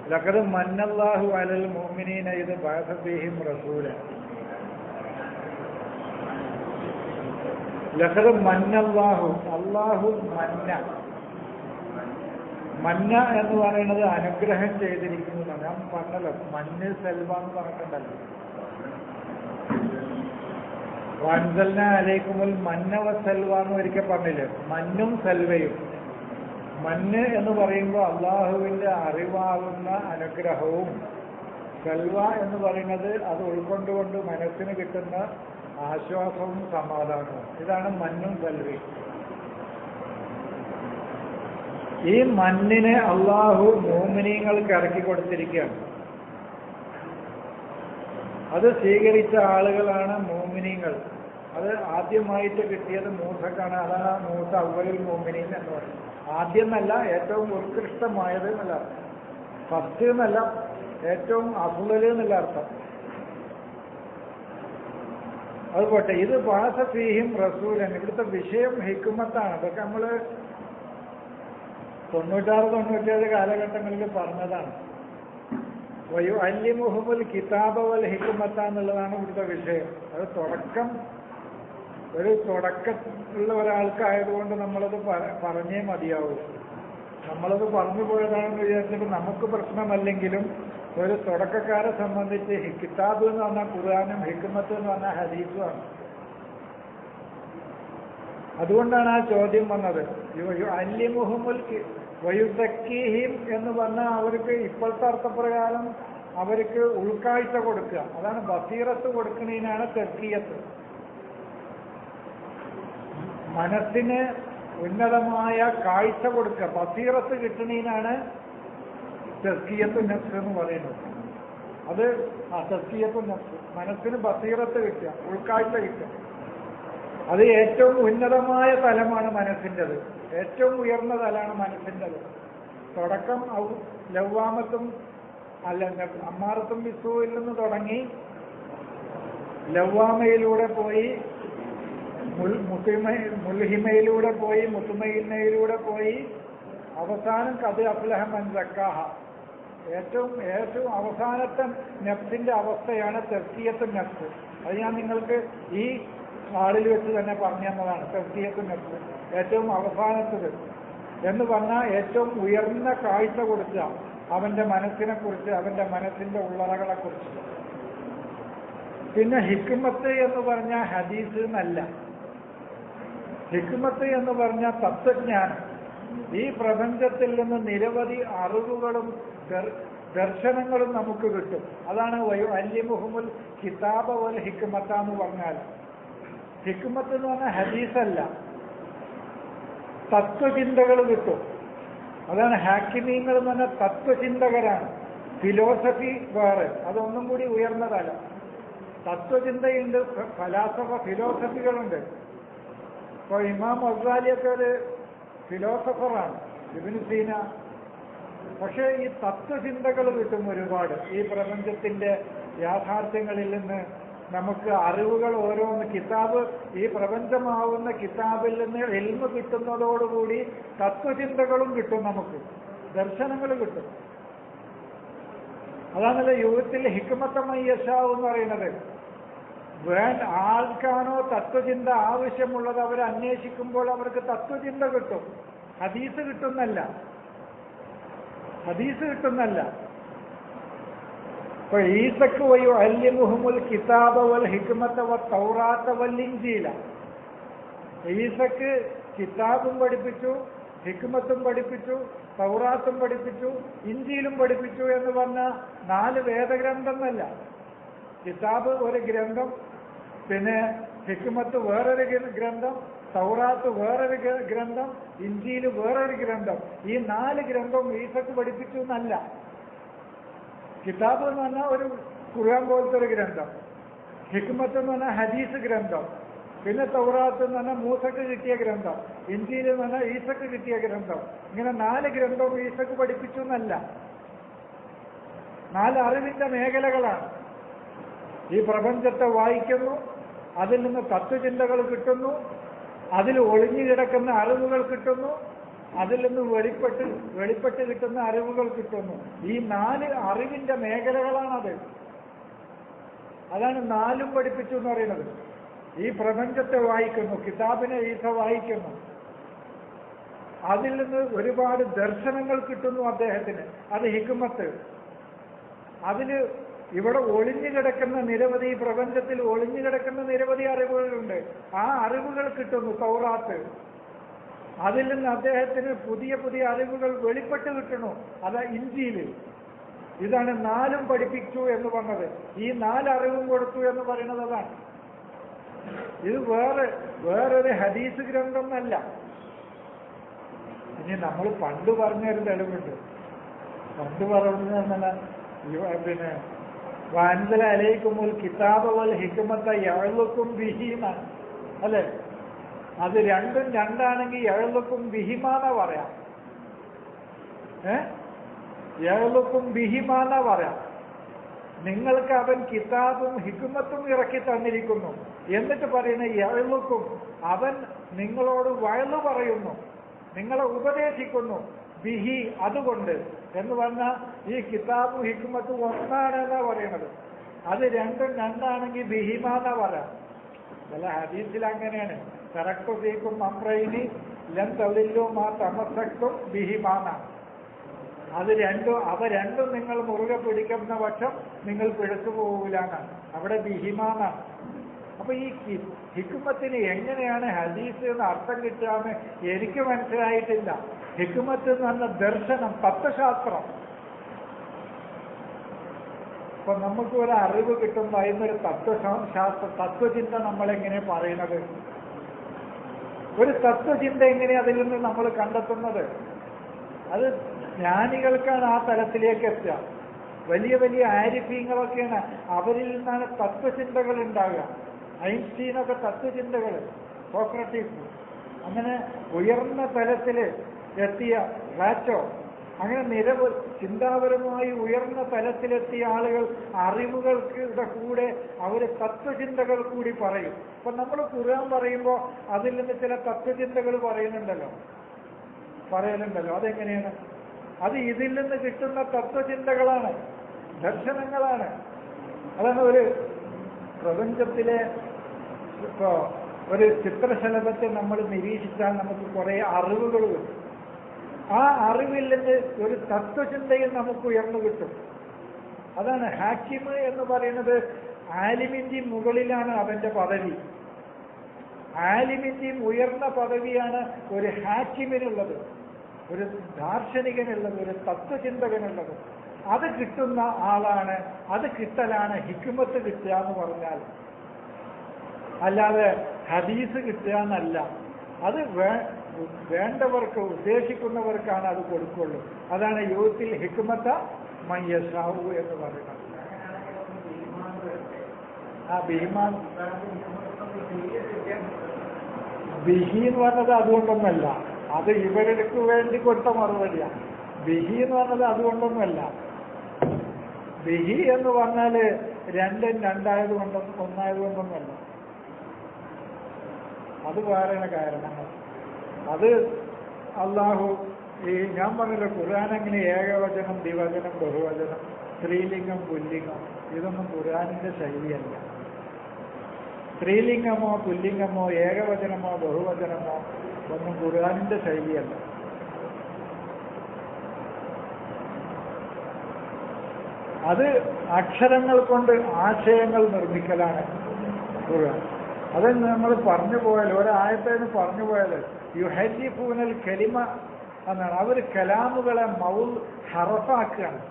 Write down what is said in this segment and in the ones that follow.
ലഖദ് മന്നല്ലാഹു അലൽ മുഅ്മിനീന ഇത് ബഅസഫീഹിം റസൂല ലഖദ് മന്നല്ലാഹു അല്ലാഹു മന്ന മന്ന എന്ന് പറയുന്നത് അനുഗ്രഹം ചെയ്തിരിക്കുന്നതാണ് ഞാൻ പറഞ്ഞല്ലോ മഞ്ഞ് സെൽവ എന്ന് പറഞ്ഞിട്ടുണ്ടല്ലോ വൻസൽന അലൈക്കുമുൽ മന്നവ സെൽവ എന്ന് ഒരിക്കൽ പറഞ്ഞില്ലേ മഞ്ഞും സെൽവയും മഞ്ഞ് എന്ന് പറയുമ്പോൾ അള്ളാഹുവിന്റെ അറിവാകുന്ന അനുഗ്രഹവും സെൽവ എന്ന് പറയുന്നത് അത് ഉൾക്കൊണ്ടുകൊണ്ട് മനസ്സിന് കിട്ടുന്ന ആശ്വാസവും സമാധാനവും ഇതാണ് മഞ്ഞും സെൽവയും ഈ മണ്ണിനെ അള്ളാഹു മോമിനിയങ്ങൾക്ക് ഇറക്കി കൊടുത്തിരിക്കുകയാണ് അത് സ്വീകരിച്ച ആളുകളാണ് മോമിനിയങ്ങൾ അത് ആദ്യമായിട്ട് കിട്ടിയത് മൂസക്കാണ് അതാണ് മൂസ അവലിൽ മോമിനിയൻ എന്ന് പറയുന്നത് ആദ്യം എന്നല്ല ഏറ്റവും ഉത്കൃഷ്ടമായത് എന്നല്ല അർത്ഥം ഫസ്റ്റ് എന്നല്ല ഏറ്റവും അഫുലല് എന്നല്ല അർത്ഥം അത് പോട്ടെ ഇത് ബാസഫീഹിം റസൂലൻ ഇവിടുത്തെ വിഷയം ഹിക്കുമത്താണ് അതൊക്കെ നമ്മള് തൊണ്ണൂറ്റാറ് തൊണ്ണൂറ്റേഴ് കാലഘട്ടങ്ങളിൽ പറഞ്ഞതാണ് വയു അല്ലിമുഹബുൽ കിതാബ് വൽ ഹിക്കുമത്ത എന്നുള്ളതാണ് ഇവിടുത്തെ വിഷയം അത് തുടക്കം ഒരു തുടക്കമുള്ള ഒരാൾക്കായതുകൊണ്ട് നമ്മളത് പ- പറഞ്ഞേ മതിയാവൂ നമ്മളത് പറഞ്ഞു പോയതാണെന്ന് വിചാരിച്ചിട്ട് നമുക്ക് പ്രശ്നമല്ലെങ്കിലും ഒരു തുടക്കക്കാരെ സംബന്ധിച്ച് ഹി- കിതാബ് എന്ന് പറഞ്ഞാൽ ഖുർആാനും ഹിക്കുമത്ത് എന്ന് പറഞ്ഞാൽ ഹദീസുമാണ് അതുകൊണ്ടാണ് ആ ചോദ്യം വന്നത് അല്ലിമുഹമുൽ വയുസക്കീഹിം എന്ന് പറഞ്ഞാൽ അവർക്ക് ഇപ്പോഴത്തെ അർത്ഥപ്രകാരം അവർക്ക് ഉൾക്കാഴ്ച കൊടുക്കുക അതാണ് ബസീറത്ത് കൊടുക്കുന്നതിനാണ് തെർക്കീയത്ത് മനസ്സിന് ഉന്നതമായ കാഴ്ച കൊടുക്കുക ബസീറത്ത് കിട്ടുന്നതിനാണ് തെർക്കീയത്ത് നഫ്സ് എന്ന് പറയുന്നത് അത് ആ തെർക്കീയത്ത് നഫ്സ് മനസ്സിന് ബസീറത്ത് കിട്ടുക ഉൾക്കാഴ്ച കിട്ടുക അത് ഏറ്റവും ഉന്നതമായ തലമാണ് മനസ്സിൻ്റെത് ഏറ്റവും ഉയർന്ന തലമാണ് മനസ്സിൻ്റെത് തുടക്കം ഔ- ലവ്വാമത്തും അല്ല ന- അമ്മാറത്തും വിസുവിൽ നിന്ന് തുടങ്ങി ലവ്വാമയിലൂടെ പോയി മുൽ- മുത്തിമ മുൽഹിമയിലൂടെ പോയി മുത്തുമയിലൂടെ പോയി അവസാനം കത് അഫ്ലഹമൻ സക്കാഹ ഏറ്റവും ഏറ്റവും അവസാനത്തെ നെഫ്സിന്റെ അവസ്ഥയാണ് തെർത്തിയത്ത് നെഫ്സ് അത് ഞാൻ നിങ്ങൾക്ക് ഈ നാളിൽ വെച്ച് തന്നെ പറഞ്ഞു തന്നതാണ് തെർത്തിയത്ത് നെഫ്സ് ഏറ്റവും അവസാനത്തത് എന്ന് പറഞ്ഞാൽ ഏറ്റവും ഉയർന്ന കാഴ്ച കൊടുക്കുക അവന്റെ മനസ്സിനെ കുറിച്ച് അവന്റെ മനസ്സിന്റെ ഉള്ളറകളെ കുറിച്ച് പിന്നെ ഹിക്കുമത്ത് എന്ന് പറഞ്ഞാൽ ഹദീസ് എന്നല്ല ഹിക്കുമത്ത് എന്ന് പറഞ്ഞാൽ തത്വജ്ഞാനം ഈ പ്രപഞ്ചത്തിൽ നിന്ന് നിരവധി അറിവുകളും ദർ- ദർശനങ്ങളും നമുക്ക് കിട്ടും അതാണ് വയു അല്യമുഹമുൽ കിതാബ വൽ ഹിക്കുമത്ത എന്ന് പറഞ്ഞാൽ ഹിക്കുമത്ത് എന്ന് പറഞ്ഞാൽ ഹദീസല്ല തത്വചിന്തകൾ കിട്ടും അതാണ് ഹാക്കിമീങ്ങൾ എന്ന് പറഞ്ഞാൽ തത്വചിന്തകരാണ് ഫിലോസഫി വേറെ അതൊന്നും കൂടി ഉയർന്നതല്ല തത്വചിന്തയുണ്ട് ഫലാസഫ ഫിലോസഫികളുണ്ട് ഇപ്പോൾ ഇമാം അസാലിയൊക്കെ ഒരു ഫിലോസഫറാണ് ഇബിന് സീന പക്ഷേ ഈ തത്വചിന്തകൾ കിട്ടും ഒരുപാട് ഈ പ്രപഞ്ചത്തിന്റെ യാഥാർത്ഥ്യങ്ങളിൽ നിന്ന് നമുക്ക് അറിവുകൾ ഓരോന്ന് കിതാബ് ഈ പ്രപഞ്ചമാവുന്ന കിതാബിൽ നിന്ന് എൽമ കിട്ടുന്നതോടുകൂടി തത്വചിന്തകളും കിട്ടും നമുക്ക് ദർശനങ്ങൾ കിട്ടും അതാണല്ലോ യുഗത്തിൽ ഹിക്കുമത്തമയ്യഷാവ് എന്ന് പറയുന്നത് വേണ്ട ആൾക്കാണോ തത്വചിന്ത ആവശ്യമുള്ളത് അവർ അന്വേഷിക്കുമ്പോൾ അവർക്ക് തത്വചിന്ത കിട്ടും ഹദീസ് കിട്ടുന്നല്ല ഹദീസ് കിട്ടുന്നല്ല ഇപ്പൊ ഈസക്ക് വയ്യോ അല്യമുഹമുൽ കിതാബ വൽ ഹിക്മത്ത വ തൗറാത്ത വൽ ഇഞ്ചീല ഈസക്ക് കിതാബും പഠിപ്പിച്ചു ഹിക്മത്തും പഠിപ്പിച്ചു തൗറാത്തും പഠിപ്പിച്ചു ഇഞ്ചിയിലും പഠിപ്പിച്ചു എന്ന് പറഞ്ഞ നാല് വേദഗ്രന്ഥം എന്നല്ല കിതാബ് ഒരു ഗ്രന്ഥം പിന്നെ ഹിക്മത്ത് വേറൊരു ഗ്ര- ഗ്രന്ഥം തൗറാത്ത് വേറൊരു ഗ്ര- ഗ്രന്ഥം ഇഞ്ചിയിൽ വേറൊരു ഗ്രന്ഥം ഈ നാല് ഗ്രന്ഥം ഈസക്ക് പഠിപ്പിച്ചു എന്നല്ല കിതാബ് എന്ന് പറഞ്ഞാൽ ഒരു ഖുർആൻ പോലത്തെ ഒരു ഗ്രന്ഥം ഹിക്മത്ത് എന്ന് പറഞ്ഞാൽ ഹദീസ് ഗ്രന്ഥം പിന്നെ തൗറാത്ത് എന്ന് പറഞ്ഞാൽ മൂസക്ക് കിട്ടിയ ഗ്രന്ഥം ഇഞ്ചിയിൽ എന്ന് പറഞ്ഞാൽ ഈസക്ക് കിട്ടിയ ഗ്രന്ഥം ഇങ്ങനെ നാല് ഗ്രന്ഥവും ഈസക്ക് പഠിപ്പിച്ചു എന്നല്ല നാല് അറിവിന്റെ മേഖലകളാണ് ഈ പ്രപഞ്ചത്തെ വായിക്കുന്നു അതിൽ നിന്ന് തത്വചിന്തകൾ കിട്ടുന്നു അതിൽ ഒളിഞ്ഞു കിടക്കുന്ന അറിവുകൾ കിട്ടുന്നു അതിൽ നിന്ന് വെളിപ്പെട്ട് വെളിപ്പെട്ട് കിട്ടുന്ന അറിവുകൾ കിട്ടുന്നു ഈ നാല് അറിവിന്റെ മേഖലകളാണത് അതാണ് നാലും പഠിപ്പിച്ചു എന്ന് പറയുന്നത് ഈ പ്രപഞ്ചത്തെ വായിക്കുന്നു കിതാബിനെ ഈസ വായിക്കുന്നു അതിൽ നിന്ന് ഒരുപാട് ദർശനങ്ങൾ കിട്ടുന്നു അദ്ദേഹത്തിന് അത് ഹിക്കുമത്ത് അതില് ഇവിടെ ഒളിഞ്ഞു കിടക്കുന്ന നിരവധി ഈ പ്രപഞ്ചത്തിൽ ഒളിഞ്ഞു കിടക്കുന്ന നിരവധി അറിവുകളുണ്ട് ആ അറിവുകൾ കിട്ടുന്നു തൗറാത്ത് അതിൽ നിന്ന് അദ്ദേഹത്തിന് പുതിയ പുതിയ അറിവുകൾ വെളിപ്പെട്ട് കിട്ടണു അത് ഇഞ്ചിയില് ഇതാണ് നാലും പഠിപ്പിച്ചു എന്ന് പറഞ്ഞത് ഈ നാല് അറിവും കൊടുത്തു എന്ന് പറയുന്നത് അതാണ് ഇത് വേറെ വേറൊരു ഹദീസ് ഗ്രന്ഥമല്ല ഇനി നമ്മൾ പണ്ട് പറഞ്ഞൊരു തെളിവുണ്ട് പണ്ട് പറഞ്ഞാൽ പിന്നെ വാൻസല അലയിക്കുമ്പോൾ കിതാബ് വൽ ഹിക്കുമത്ത എഴുതുക്കും ബിഹീമ അല്ലെ അത് രണ്ടും രണ്ടാണെങ്കിൽ എഴുതുക്കും ബിഹിമാന്ന പറയാം ഏ എഴുതുക്കും ബിഹിമാന്ന പറയാം നിങ്ങൾക്ക് അവൻ കിതാബും ഹിക്കുമത്തും ഇറക്കി തന്നിരിക്കുന്നു എന്നിട്ട് പറയുന്ന എഴുതുക്കും അവൻ നിങ്ങളോട് വയലു പറയുന്നു നിങ്ങളെ ഉപദേശിക്കുന്നു ബിഹി അതുകൊണ്ട് എന്ന് പറഞ്ഞാൽ ഈ കിതാബും ഹിക്കുമത്തും ഒന്നാണെന്നാ പറയണത് അത് രണ്ടും രണ്ടാണെങ്കിൽ ബിഹിമാന്നാ പറയാം വല്ല ഹദീസിൽ അങ്ങനെയാണ് കറക്റ്റ് സീക്കും അമ്രൈനി ലം തൊഴിലും ആ തമസക്കും ബിഹിമാനാണ് അത് രണ്ടും അവ രണ്ടും നിങ്ങൾ മുറുകെ പിടിക്കുന്ന പക്ഷം നിങ്ങൾ പിഴച്ചു പോകൂലാണ് അവിടെ ബിഹിമാനാണ് അപ്പൊ ഈ ഹി- ഹിക്കുമത്തിന് എങ്ങനെയാണ് ഹദീസ് എന്ന് അർത്ഥം കിട്ടാന്ന് എനിക്ക് മനസ്സിലായിട്ടില്ല ഹിക്കുമത്ത് എന്ന് പറഞ്ഞ ദർശനം തത്വശാസ്ത്രം അപ്പൊ നമുക്ക് ഒരു അറിവ് കിട്ടുമ്പോൾ അതിനൊരു തത്വശാസ്ത്ര തത്വചിന്ത നമ്മളെങ്ങനെ പറയുന്നത് ഒരു തത്വചിന്ത എങ്ങനെ അതിൽ നിന്ന് നമ്മൾ കണ്ടെത്തുന്നത് അത് ജ്ഞാനികൾക്കാണ് ആ തലത്തിലേക്ക് എത്തുക വലിയ വലിയ ആരിഫീങ്ങളൊക്കെയാണ് അവരിൽ നിന്നാണ് തത്വചിന്തകൾ ഉണ്ടാകുക ഐൻസ്റ്റീനൊക്കെ തത്വചിന്തകൾ സോക്രട്ടീസ് അങ്ങനെ ഉയർന്ന തലത്തിൽ എത്തിയ പ്ലാറ്റോ അങ്ങനെ നിരവധി ചിന്താപരമായി ഉയർന്ന തലത്തിലെത്തിയ ആളുകൾ അറിവുകൾക്ക് കൂടെ അവർ തത്വചിന്തകൾ കൂടി പറയും അപ്പൊ നമ്മൾ ഖുർആൻ പറയുമ്പോൾ അതിൽ നിന്ന് ചില തത്വചിന്തകൾ പറയുന്നുണ്ടല്ലോ പറയലുണ്ടല്ലോ അതെങ്ങനെയാണ് അത് ഇതിൽ നിന്ന് കിട്ടുന്ന തത്വചിന്തകളാണ് ദർശനങ്ങളാണ് അതാണ് ഒരു പ്രപഞ്ചത്തിലെ ഇപ്പോ ഒരു ചിത്രശലഭത്തെ നമ്മൾ നിരീക്ഷിച്ചാൽ നമുക്ക് കുറെ അറിവുകൾ കിട്ടും ആ അറിവിൽ നിന്ന് ഒരു തത്വചിന്തയും നമുക്ക് ഉയർന്നു കിട്ടും അതാണ് ഹാക്കിമ് എന്ന് പറയുന്നത് ആലിമിന്റെ മുകളിലാണ് അവന്റെ പദവി ആലിമിന്റെയും ഉയർന്ന പദവിയാണ് ഒരു ഹാക്കിമിനുള്ളത് ഒരു ദാർശനികനുള്ളത് ഒരു തത്വചിന്തകനുള്ളത് അത് കിട്ടുന്ന ആളാണ് അത് കിട്ടലാണ് ഹിക്കുമത്ത് കിട്ടുക എന്ന് പറഞ്ഞാൽ അല്ലാതെ ഹദീസ് കിട്ടുക എന്നല്ല അത് വേ വേണ്ടവർക്ക് ഉദ്ദേശിക്കുന്നവർക്കാണ് അത് കൊടുക്കുള്ളൂ അതാണ് യൂത്തിൽ ഹിക്കുമത്ത മയ്യസാവു എന്ന് പറയുന്നത് ആ ബീമാൻ ബിഹി എന്ന് പറഞ്ഞത് അതുകൊണ്ടൊന്നല്ല അത് ഇവർക്ക് വേണ്ടി കൊടുത്ത മറുപടിയാണ് ബിഹി എന്ന് പറഞ്ഞത് അതുകൊണ്ടൊന്നുമല്ല ബിഹി എന്ന് പറഞ്ഞാല് രണ്ടും രണ്ടായത് കൊണ്ടും ഒന്നായത് കൊണ്ടൊന്നുമല്ല അത് വേറെയാണ് കാരണങ്ങൾ അത് അള്ളാഹു ഈ ഞാൻ പറഞ്ഞല്ലോ ഖുർആൻ അങ്ങനെ ഏകവചനം ദ്വിവചനം ബഹുവചനം സ്ത്രീലിംഗം പുല്ലിംഗം ഇതൊന്നും ഖുർആനിന്റെ ശൈലിയല്ല സ്ത്രീലിംഗമോ പുല്ലിംഗമോ ഏകവചനമോ ബഹുവചനമോ ഒന്നും ഖുർആനിന്റെ ശൈലിയല്ല അത് അക്ഷരങ്ങൾ കൊണ്ട് ആശയങ്ങൾ നിർമ്മിക്കലാണ് ഖുർആൻ അത് നമ്മൾ പറഞ്ഞു പോയാൽ ഒരായത്തേന്ന് പറഞ്ഞു പോയാൽ യുഹരിഫൂനൽ കലിമ എന്നാണ് അവർ കലാമുകളെ മൗൽ ഹറഫാക്കുകയാണ്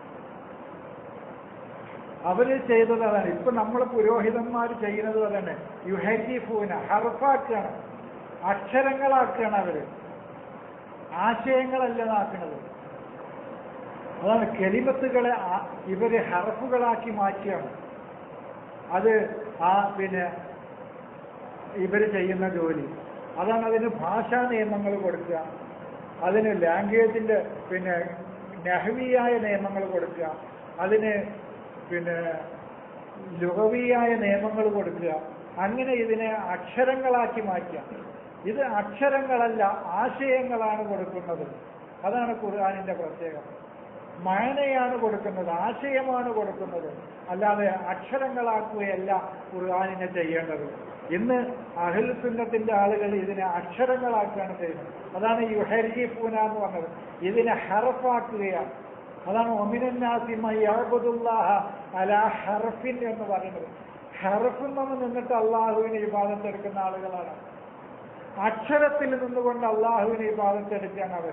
അവര് ചെയ്തത് അതാണ് ഇപ്പൊ നമ്മൾ പുരോഹിതന്മാർ ചെയ്യുന്നത് തന്നെ യുഹരിഫൂന ഹർഫാക്കുകയാണ് അക്ഷരങ്ങളാക്കുകയാണ് അവര് ആശയങ്ങളല്ല ആക്കുന്നത് അതാണ് കെലിമത്തുകളെ ആ- ഇവര് ഹർഫുകളാക്കി മാറ്റിയാണ് അത് ആ പിന്നെ ഇവര് ചെയ്യുന്ന ജോലി അതാണ് അതിന് ഭാഷാ നിയമങ്ങൾ കൊടുക്കുക അതിന് ലാംഗ്വേജിന്റെ പിന്നെ നഹവിയായ നിയമങ്ങൾ കൊടുക്കുക അതിന് പിന്നെ ലുഹവിയായ നിയമങ്ങൾ കൊടുക്കുക അങ്ങനെ ഇതിനെ അക്ഷരങ്ങളാക്കി മാറ്റുക ഇത് അക്ഷരങ്ങളല്ല ആശയങ്ങളാണ് കൊടുക്കുന്നത് അതാണ് ഖുർആാനിന്റെ പ്രത്യേകത മയനയാണ് കൊടുക്കുന്നത് ആശയമാണ് കൊടുക്കുന്നത് അല്ലാതെ അക്ഷരങ്ങളാക്കുകയല്ല ഖുർആാനിനെ ചെയ്യേണ്ടത് ഇന്ന് അഹിൽ സുന്നത്തിന്റെ ആളുകൾ ഇതിനെ അക്ഷരങ്ങളാക്കുകയാണ് ചെയ്യുന്നത് അതാണ് യുഹരിഫൂന എന്ന് പറഞ്ഞത് ഇതിനെ ഹറഫാക്കുകയാണ് അതാണ് ഒമിനാസിമയ്യാബുദുല്ലാഹ അല ഹർഫിൻ എന്ന് പറയുന്നത് ഹർഫിൽ നിന്ന് നിന്നിട്ട് അള്ളാഹുവിനെ ഇബാദത്തെടുക്കുന്ന ആളുകളാണ് അക്ഷരത്തിൽ നിന്നുകൊണ്ട് അള്ളാഹുവിനെ ഇബാദത്തെടുക്കുകയാണ് അവർ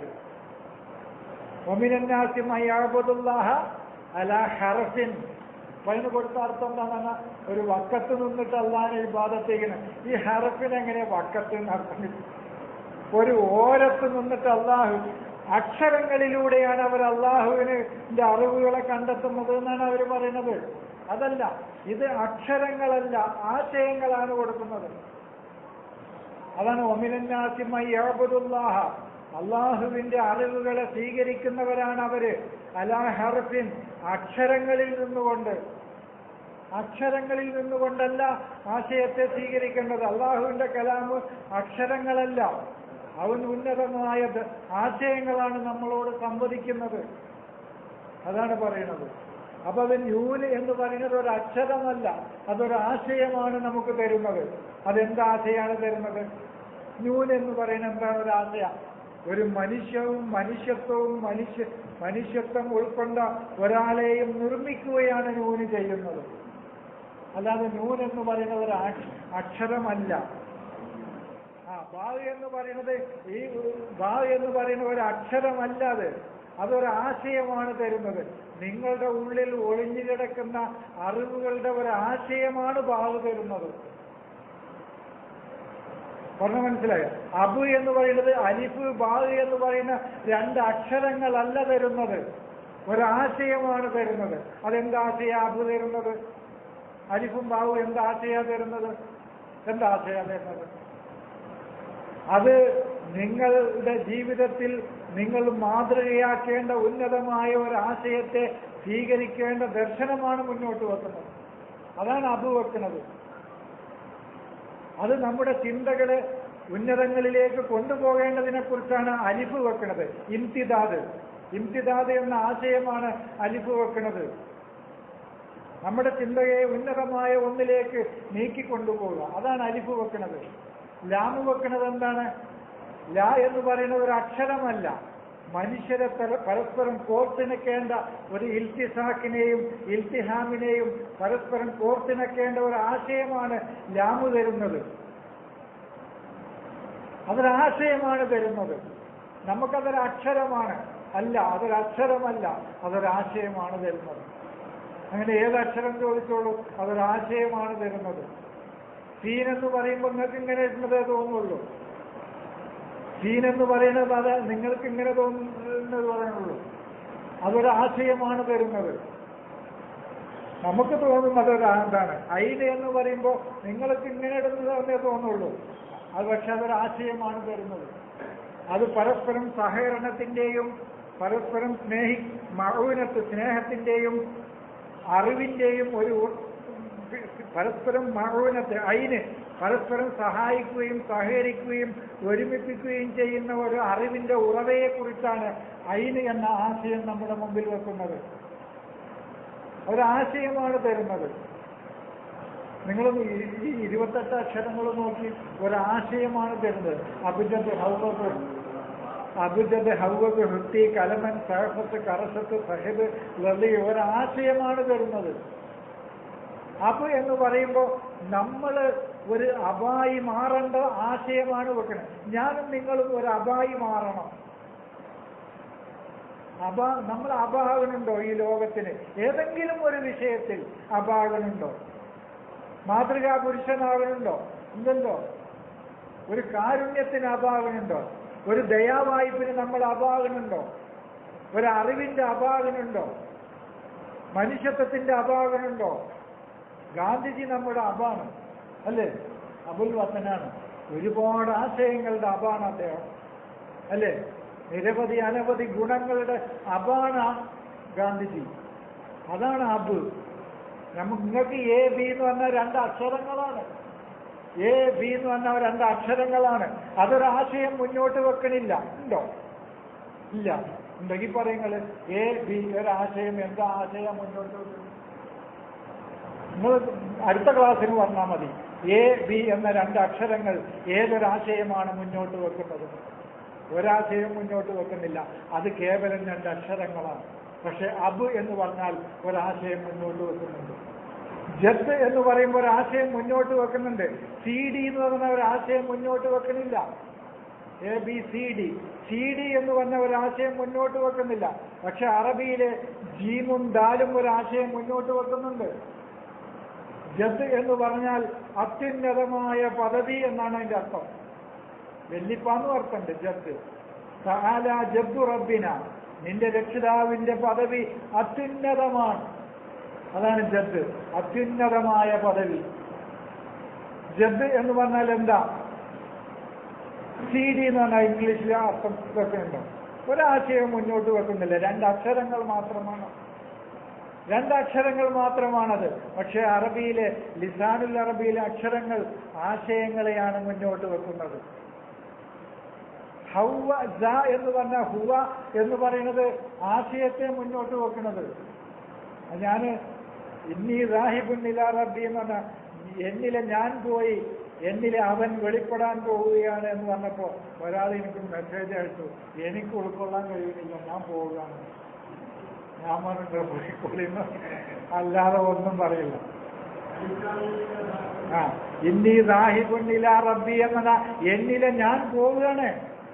ഒമിനാസിമയ്യാബുദുല്ലാഹ അല ഹർഫിൻ അതിന് കൊടുത്ത അർത്ഥം എന്താണെന്ന് ഒരു വക്കത്ത് നിന്നിട്ട് അള്ളാഹിനെ ഇബാദത്തേക്കണം ഈ ഹറഫിന് എങ്ങനെ വക്കത്ത് എന്ന് അർത്ഥം കിട്ടും? ഒരു ഓരത്ത് നിന്നിട്ട് അള്ളാഹു അക്ഷരങ്ങളിലൂടെയാണ് അവർ അള്ളാഹുവിന് അറിവുകളെ കണ്ടെത്തുന്നത് എന്നാണ് അവർ പറയുന്നത് അതല്ല ഇത് അക്ഷരങ്ങളല്ല ആശയങ്ങളാണ് കൊടുക്കുന്നത് അതാണ് ഒമിനാസിമായി ഏബുദുല്ലാഹ അള്ളാഹുവിന്റെ അറിവുകളെ സ്വീകരിക്കുന്നവരാണ് അവര് അലാ ഹർഫിൻ അക്ഷരങ്ങളിൽ നിന്നുകൊണ്ട് അക്ഷരങ്ങളിൽ നിന്നുകൊണ്ടല്ല ആശയത്തെ സ്വീകരിക്കേണ്ടത് അള്ളാഹുവിന്റെ കലാമ് അക്ഷരങ്ങളല്ല അവൻ ഉന്നതമായ ദ- ആശയങ്ങളാണ് നമ്മളോട് സംവദിക്കുന്നത് അതാണ് പറയുന്നത് അപ്പൊ അത് ന്യൂന് എന്ന് പറയുന്നത് ഒരു അക്ഷരമല്ല അതൊരു ആശയമാണ് നമുക്ക് തരുന്നത് അതെന്ത് ആശയമാണ് തരുന്നത് ന്യൂൻ എന്ന് പറയുന്നത് എന്താണ് ഒരു ആശയ ഒരു മനുഷ്യവും മനുഷ്യത്വവും മനുഷ്യ മനുഷ്യത്വം ഉൾക്കൊണ്ട ഒരാളെയും നിർമ്മിക്കുകയാണ് ന്യൂന് ചെയ്യുന്നത് അല്ലാതെ ന്യൂൻ എന്ന് പറയുന്നത് ഒരു അക്ഷ- അക്ഷരമല്ല ആ ഭാവി എന്ന് പറയുന്നത് ഈ ഭാവി എന്ന് പറയുന്ന ഒരു അക്ഷരമല്ല അത് അതൊരു ആശയമാണ് തരുന്നത് നിങ്ങളുടെ ഉള്ളിൽ ഒളിഞ്ഞു കിടക്കുന്ന അറിവുകളുടെ ഒരു ആശയമാണ് ഭാവി തരുന്നത് പറഞ്ഞ മനസ്സിലായോ അബു എന്ന് പറയുന്നത് അലിഫ് ബാഹ് എന്ന് പറയുന്ന രണ്ട് അക്ഷരങ്ങളല്ല തരുന്നത് ഒരാശയമാണ് തരുന്നത് അതെന്താശയ അബു തരുന്നത് അലിഫും ബാഹും എന്താശയ തരുന്നത് എന്താശയ തരുന്നത് അത് നിങ്ങളുടെ ജീവിതത്തിൽ നിങ്ങൾ മാതൃകയാക്കേണ്ട ഉന്നതമായ ഒരു ആശയത്തെ സ്വീകരിക്കേണ്ട ദർശനമാണ് മുന്നോട്ട് വെക്കുന്നത് അതാണ് അബു വെക്കുന്നത് അത് നമ്മുടെ ചിന്തകളെ ഉന്നതങ്ങളിലേക്ക് കൊണ്ടുപോകേണ്ടതിനെ കുറിച്ചാണ് അലിഫ് വെക്കുന്നത് ഇംതിദാദ് ഇംതിദാദ് എന്ന ആശയമാണ് അലിഫ് വെക്കുന്നത് നമ്മുടെ ചിന്തയെ ഉന്നതമായ ഒന്നിലേക്ക് നീക്കിക്കൊണ്ടുപോവുക അതാണ് അലിഫ് വെക്കുന്നത് ലാമ് വെക്കുന്നത് എന്താണ് ലാ എന്ന് പറയുന്നത് ഒരു അക്ഷരമല്ല മനുഷ്യരെ പര- പരസ്പരം കോർത്തിണക്കേണ്ട ഒരു ഇൽത്തിസാക്കിനെയും ഇൽത്തിഹാമിനെയും പരസ്പരം കോർത്തിണക്കേണ്ട ഒരു ആശയമാണ് ലാമു തരുന്നത് അതൊരാശയമാണ് തരുന്നത് നമുക്കതൊരു അക്ഷരമാണ് അല്ല അതൊരു അക്ഷരമല്ല അതൊരാശയമാണ് തരുന്നത് അങ്ങനെ ഏത് അക്ഷരം ചോദിച്ചോളൂ അതൊരാശയമാണ് തരുന്നത് സീൻ എന്ന് പറയുമ്പോൾ നിങ്ങൾക്ക് ഇങ്ങനെ ഇരുന്നതേ തോന്നുള്ളൂ സീൻ എന്ന് പറയുന്നത് അത് നിങ്ങൾക്ക് ഇങ്ങനെ തോന്നുന്നത് പറയുന്നുള്ളൂ അതൊരു ആശയമാണ് തരുന്നത് നമുക്ക് തോന്നും അതൊരു എന്താണ് ഐന് എന്ന് പറയുമ്പോൾ നിങ്ങൾക്ക് ഇങ്ങനെ ഇടുന്നതേ തോന്നുള്ളൂ അത് പക്ഷെ അതൊരു ആശയമാണ് തരുന്നത് അത് പരസ്പരം സഹകരണത്തിന്റെയും പരസ്പരം സ്നേഹി മഴവിനത്ത് സ്നേഹത്തിന്റെയും അറിവിന്റെയും ഒരു പരസ്പരം മഴവിനത്ത് അയിന് പരസ്പരം സഹായിക്കുകയും സഹകരിക്കുകയും ഒരുമിപ്പിക്കുകയും ചെയ്യുന്ന ഒരു അറിവിന്റെ ഉറവയെ കുറിച്ചാണ് അയിന് എന്ന ആശയം നമ്മുടെ മുമ്പിൽ വെക്കുന്നത് ഒരാശയമാണ് തരുന്നത് നിങ്ങൾ ഈ ഇരുപത്തെട്ട് അക്ഷരങ്ങൾ നോക്കി ഒരാശയമാണ് തരുന്നത് അഭിജത് ഹൗവത്ത് അഭിജത് ഹൗവത്ത് ഹൃത്തി കലമൻ സഹഫത്ത് കറസത്ത് സഹിബ് ലലി ഒരാശയമാണ് തരുന്നത് അബ് എന്ന് പറയുമ്പോൾ നമ്മൾ ഒരു അബായി മാറേണ്ട ആശയമാണ് വെക്കുന്നത് ഞാനും നിങ്ങളും ഒരു അബായി മാറണം അബ നമ്മൾ അപാകനുണ്ടോ ഈ ലോകത്തിന് ഏതെങ്കിലും ഒരു വിഷയത്തിൽ അപാകനുണ്ടോ മാതൃകാ പുരുഷനാകനുണ്ടോ ഇല്ലല്ലോ ഒരു കാരുണ്യത്തിന് അപാകനുണ്ടോ ഒരു ദയാവായ്പിന് നമ്മൾ അപാകനുണ്ടോ ഒരു അറിവിന്റെ അപാകനുണ്ടോ മനുഷ്യത്വത്തിന്റെ അപാകനുണ്ടോ ഗാന്ധിജി നമ്മുടെ അബാണ് അല്ലേ അബുൽ വത്തനാണ് ഒരുപാട് ആശയങ്ങളുടെ അബാണ് അദ്ദേഹം അല്ലേ നിരവധി അനവധി ഗുണങ്ങളുടെ അബാണ് ഗാന്ധിജി അതാണ് അബ് നമുക്ക് നിങ്ങൾക്ക് എ ബി എന്ന് പറഞ്ഞാൽ രണ്ട് അക്ഷരങ്ങളാണ് എ ബി എന്ന് പറഞ്ഞ രണ്ട് അക്ഷരങ്ങളാണ് അതൊരാശയം മുന്നോട്ട് വെക്കണില്ല ഉണ്ടോ ഇല്ല ഉണ്ടെങ്കിൽ പറയുങ്ങള് എ ബി ഒരാശയം എന്താ ആശയം മുന്നോട്ട് വെക്കുന്നത് നിങ്ങൾ അടുത്ത ക്ലാസ്സിന് പറഞ്ഞാൽ മതി എ ബി എന്ന രണ്ട് അക്ഷരങ്ങൾ ഏതൊരാശയമാണ് മുന്നോട്ട് വെക്കുന്നത് ഒരാശയം മുന്നോട്ട് വെക്കുന്നില്ല അത് കേവലം രണ്ട് അക്ഷരങ്ങളാണ് പക്ഷെ അബ് എന്ന് പറഞ്ഞാൽ ഒരാശയം മുന്നോട്ട് വെക്കുന്നുണ്ട് ജത്ത് എന്ന് പറയുമ്പോൾ ഒരാശയം മുന്നോട്ട് വെക്കുന്നുണ്ട് സി ഡി എന്ന് പറഞ്ഞ ഒരാശയം മുന്നോട്ട് വെക്കുന്നില്ല A B C D C D എന്ന് പറഞ്ഞ ഒരാശയം മുന്നോട്ട് വെക്കുന്നില്ല പക്ഷെ അറബിയിലെ ജീമും ദാലും ഒരാശയം മുന്നോട്ട് വെക്കുന്നുണ്ട് ജദ് എന്ന് പറഞ്ഞാൽ അത്യുന്നതമായ പദവി എന്നാണ് അതിന്റെ അർത്ഥം വെല്ലിപ്പാന്ന് അർത്ഥമുണ്ട് ജദ് സഹാല ജദ്ദു റബ്ബിന നിന്റെ രക്ഷിതാവിന്റെ പദവി അത്യുന്നതമാണ് അതാണ് ജദ് അത്യുന്നതമായ പദവി ജദ് എന്ന് പറഞ്ഞാൽ എന്താ സി ഡി എന്ന് പറഞ്ഞാൽ ഇംഗ്ലീഷിൽ അർത്ഥം വെക്കുന്നുണ്ടോ ഒരാശയം മുന്നോട്ട് വെക്കുന്നില്ല രണ്ട് അക്ഷരങ്ങൾ മാത്രമാണ് രണ്ടക്ഷരങ്ങൾ മാത്രമാണത് പക്ഷെ അറബിയിലെ ലിസാനുൽ അറബിയിലെ അക്ഷരങ്ങൾ ആശയങ്ങളെയാണ് മുന്നോട്ട് വെക്കുന്നത് ഹൗവ ജ എന്ന് പറഞ്ഞ ഹുവ എന്ന് പറയുന്നത് ആശയത്തെ മുന്നോട്ട് വെക്കുന്നത് ഞാൻ ഇന്നീ റാഹിബുന്നില റബ്ബി എന്ന് പറഞ്ഞ എന്നിലെ ഞാൻ പോയി എന്നിലെ അവൻ വെളിപ്പെടാൻ പോവുകയാണ് എന്ന് പറഞ്ഞപ്പോ ഒരാൾ എനിക്ക് മെസ്സേജ് അയച്ചു എനിക്ക് ഉൾക്കൊള്ളാൻ കഴിയുന്നില്ല ഞാൻ പോവുകയാണ് ഞാൻ പറഞ്ഞിട്ട് പോയിക്കൊള്ളിന്ന് അല്ലാതെ ഒന്നും പറയില്ല ആ ഇന്നീ റാഹിബുന്നില റബ്ബി എന്ന എന്നിലെ ഞാൻ പോവുകയാണ്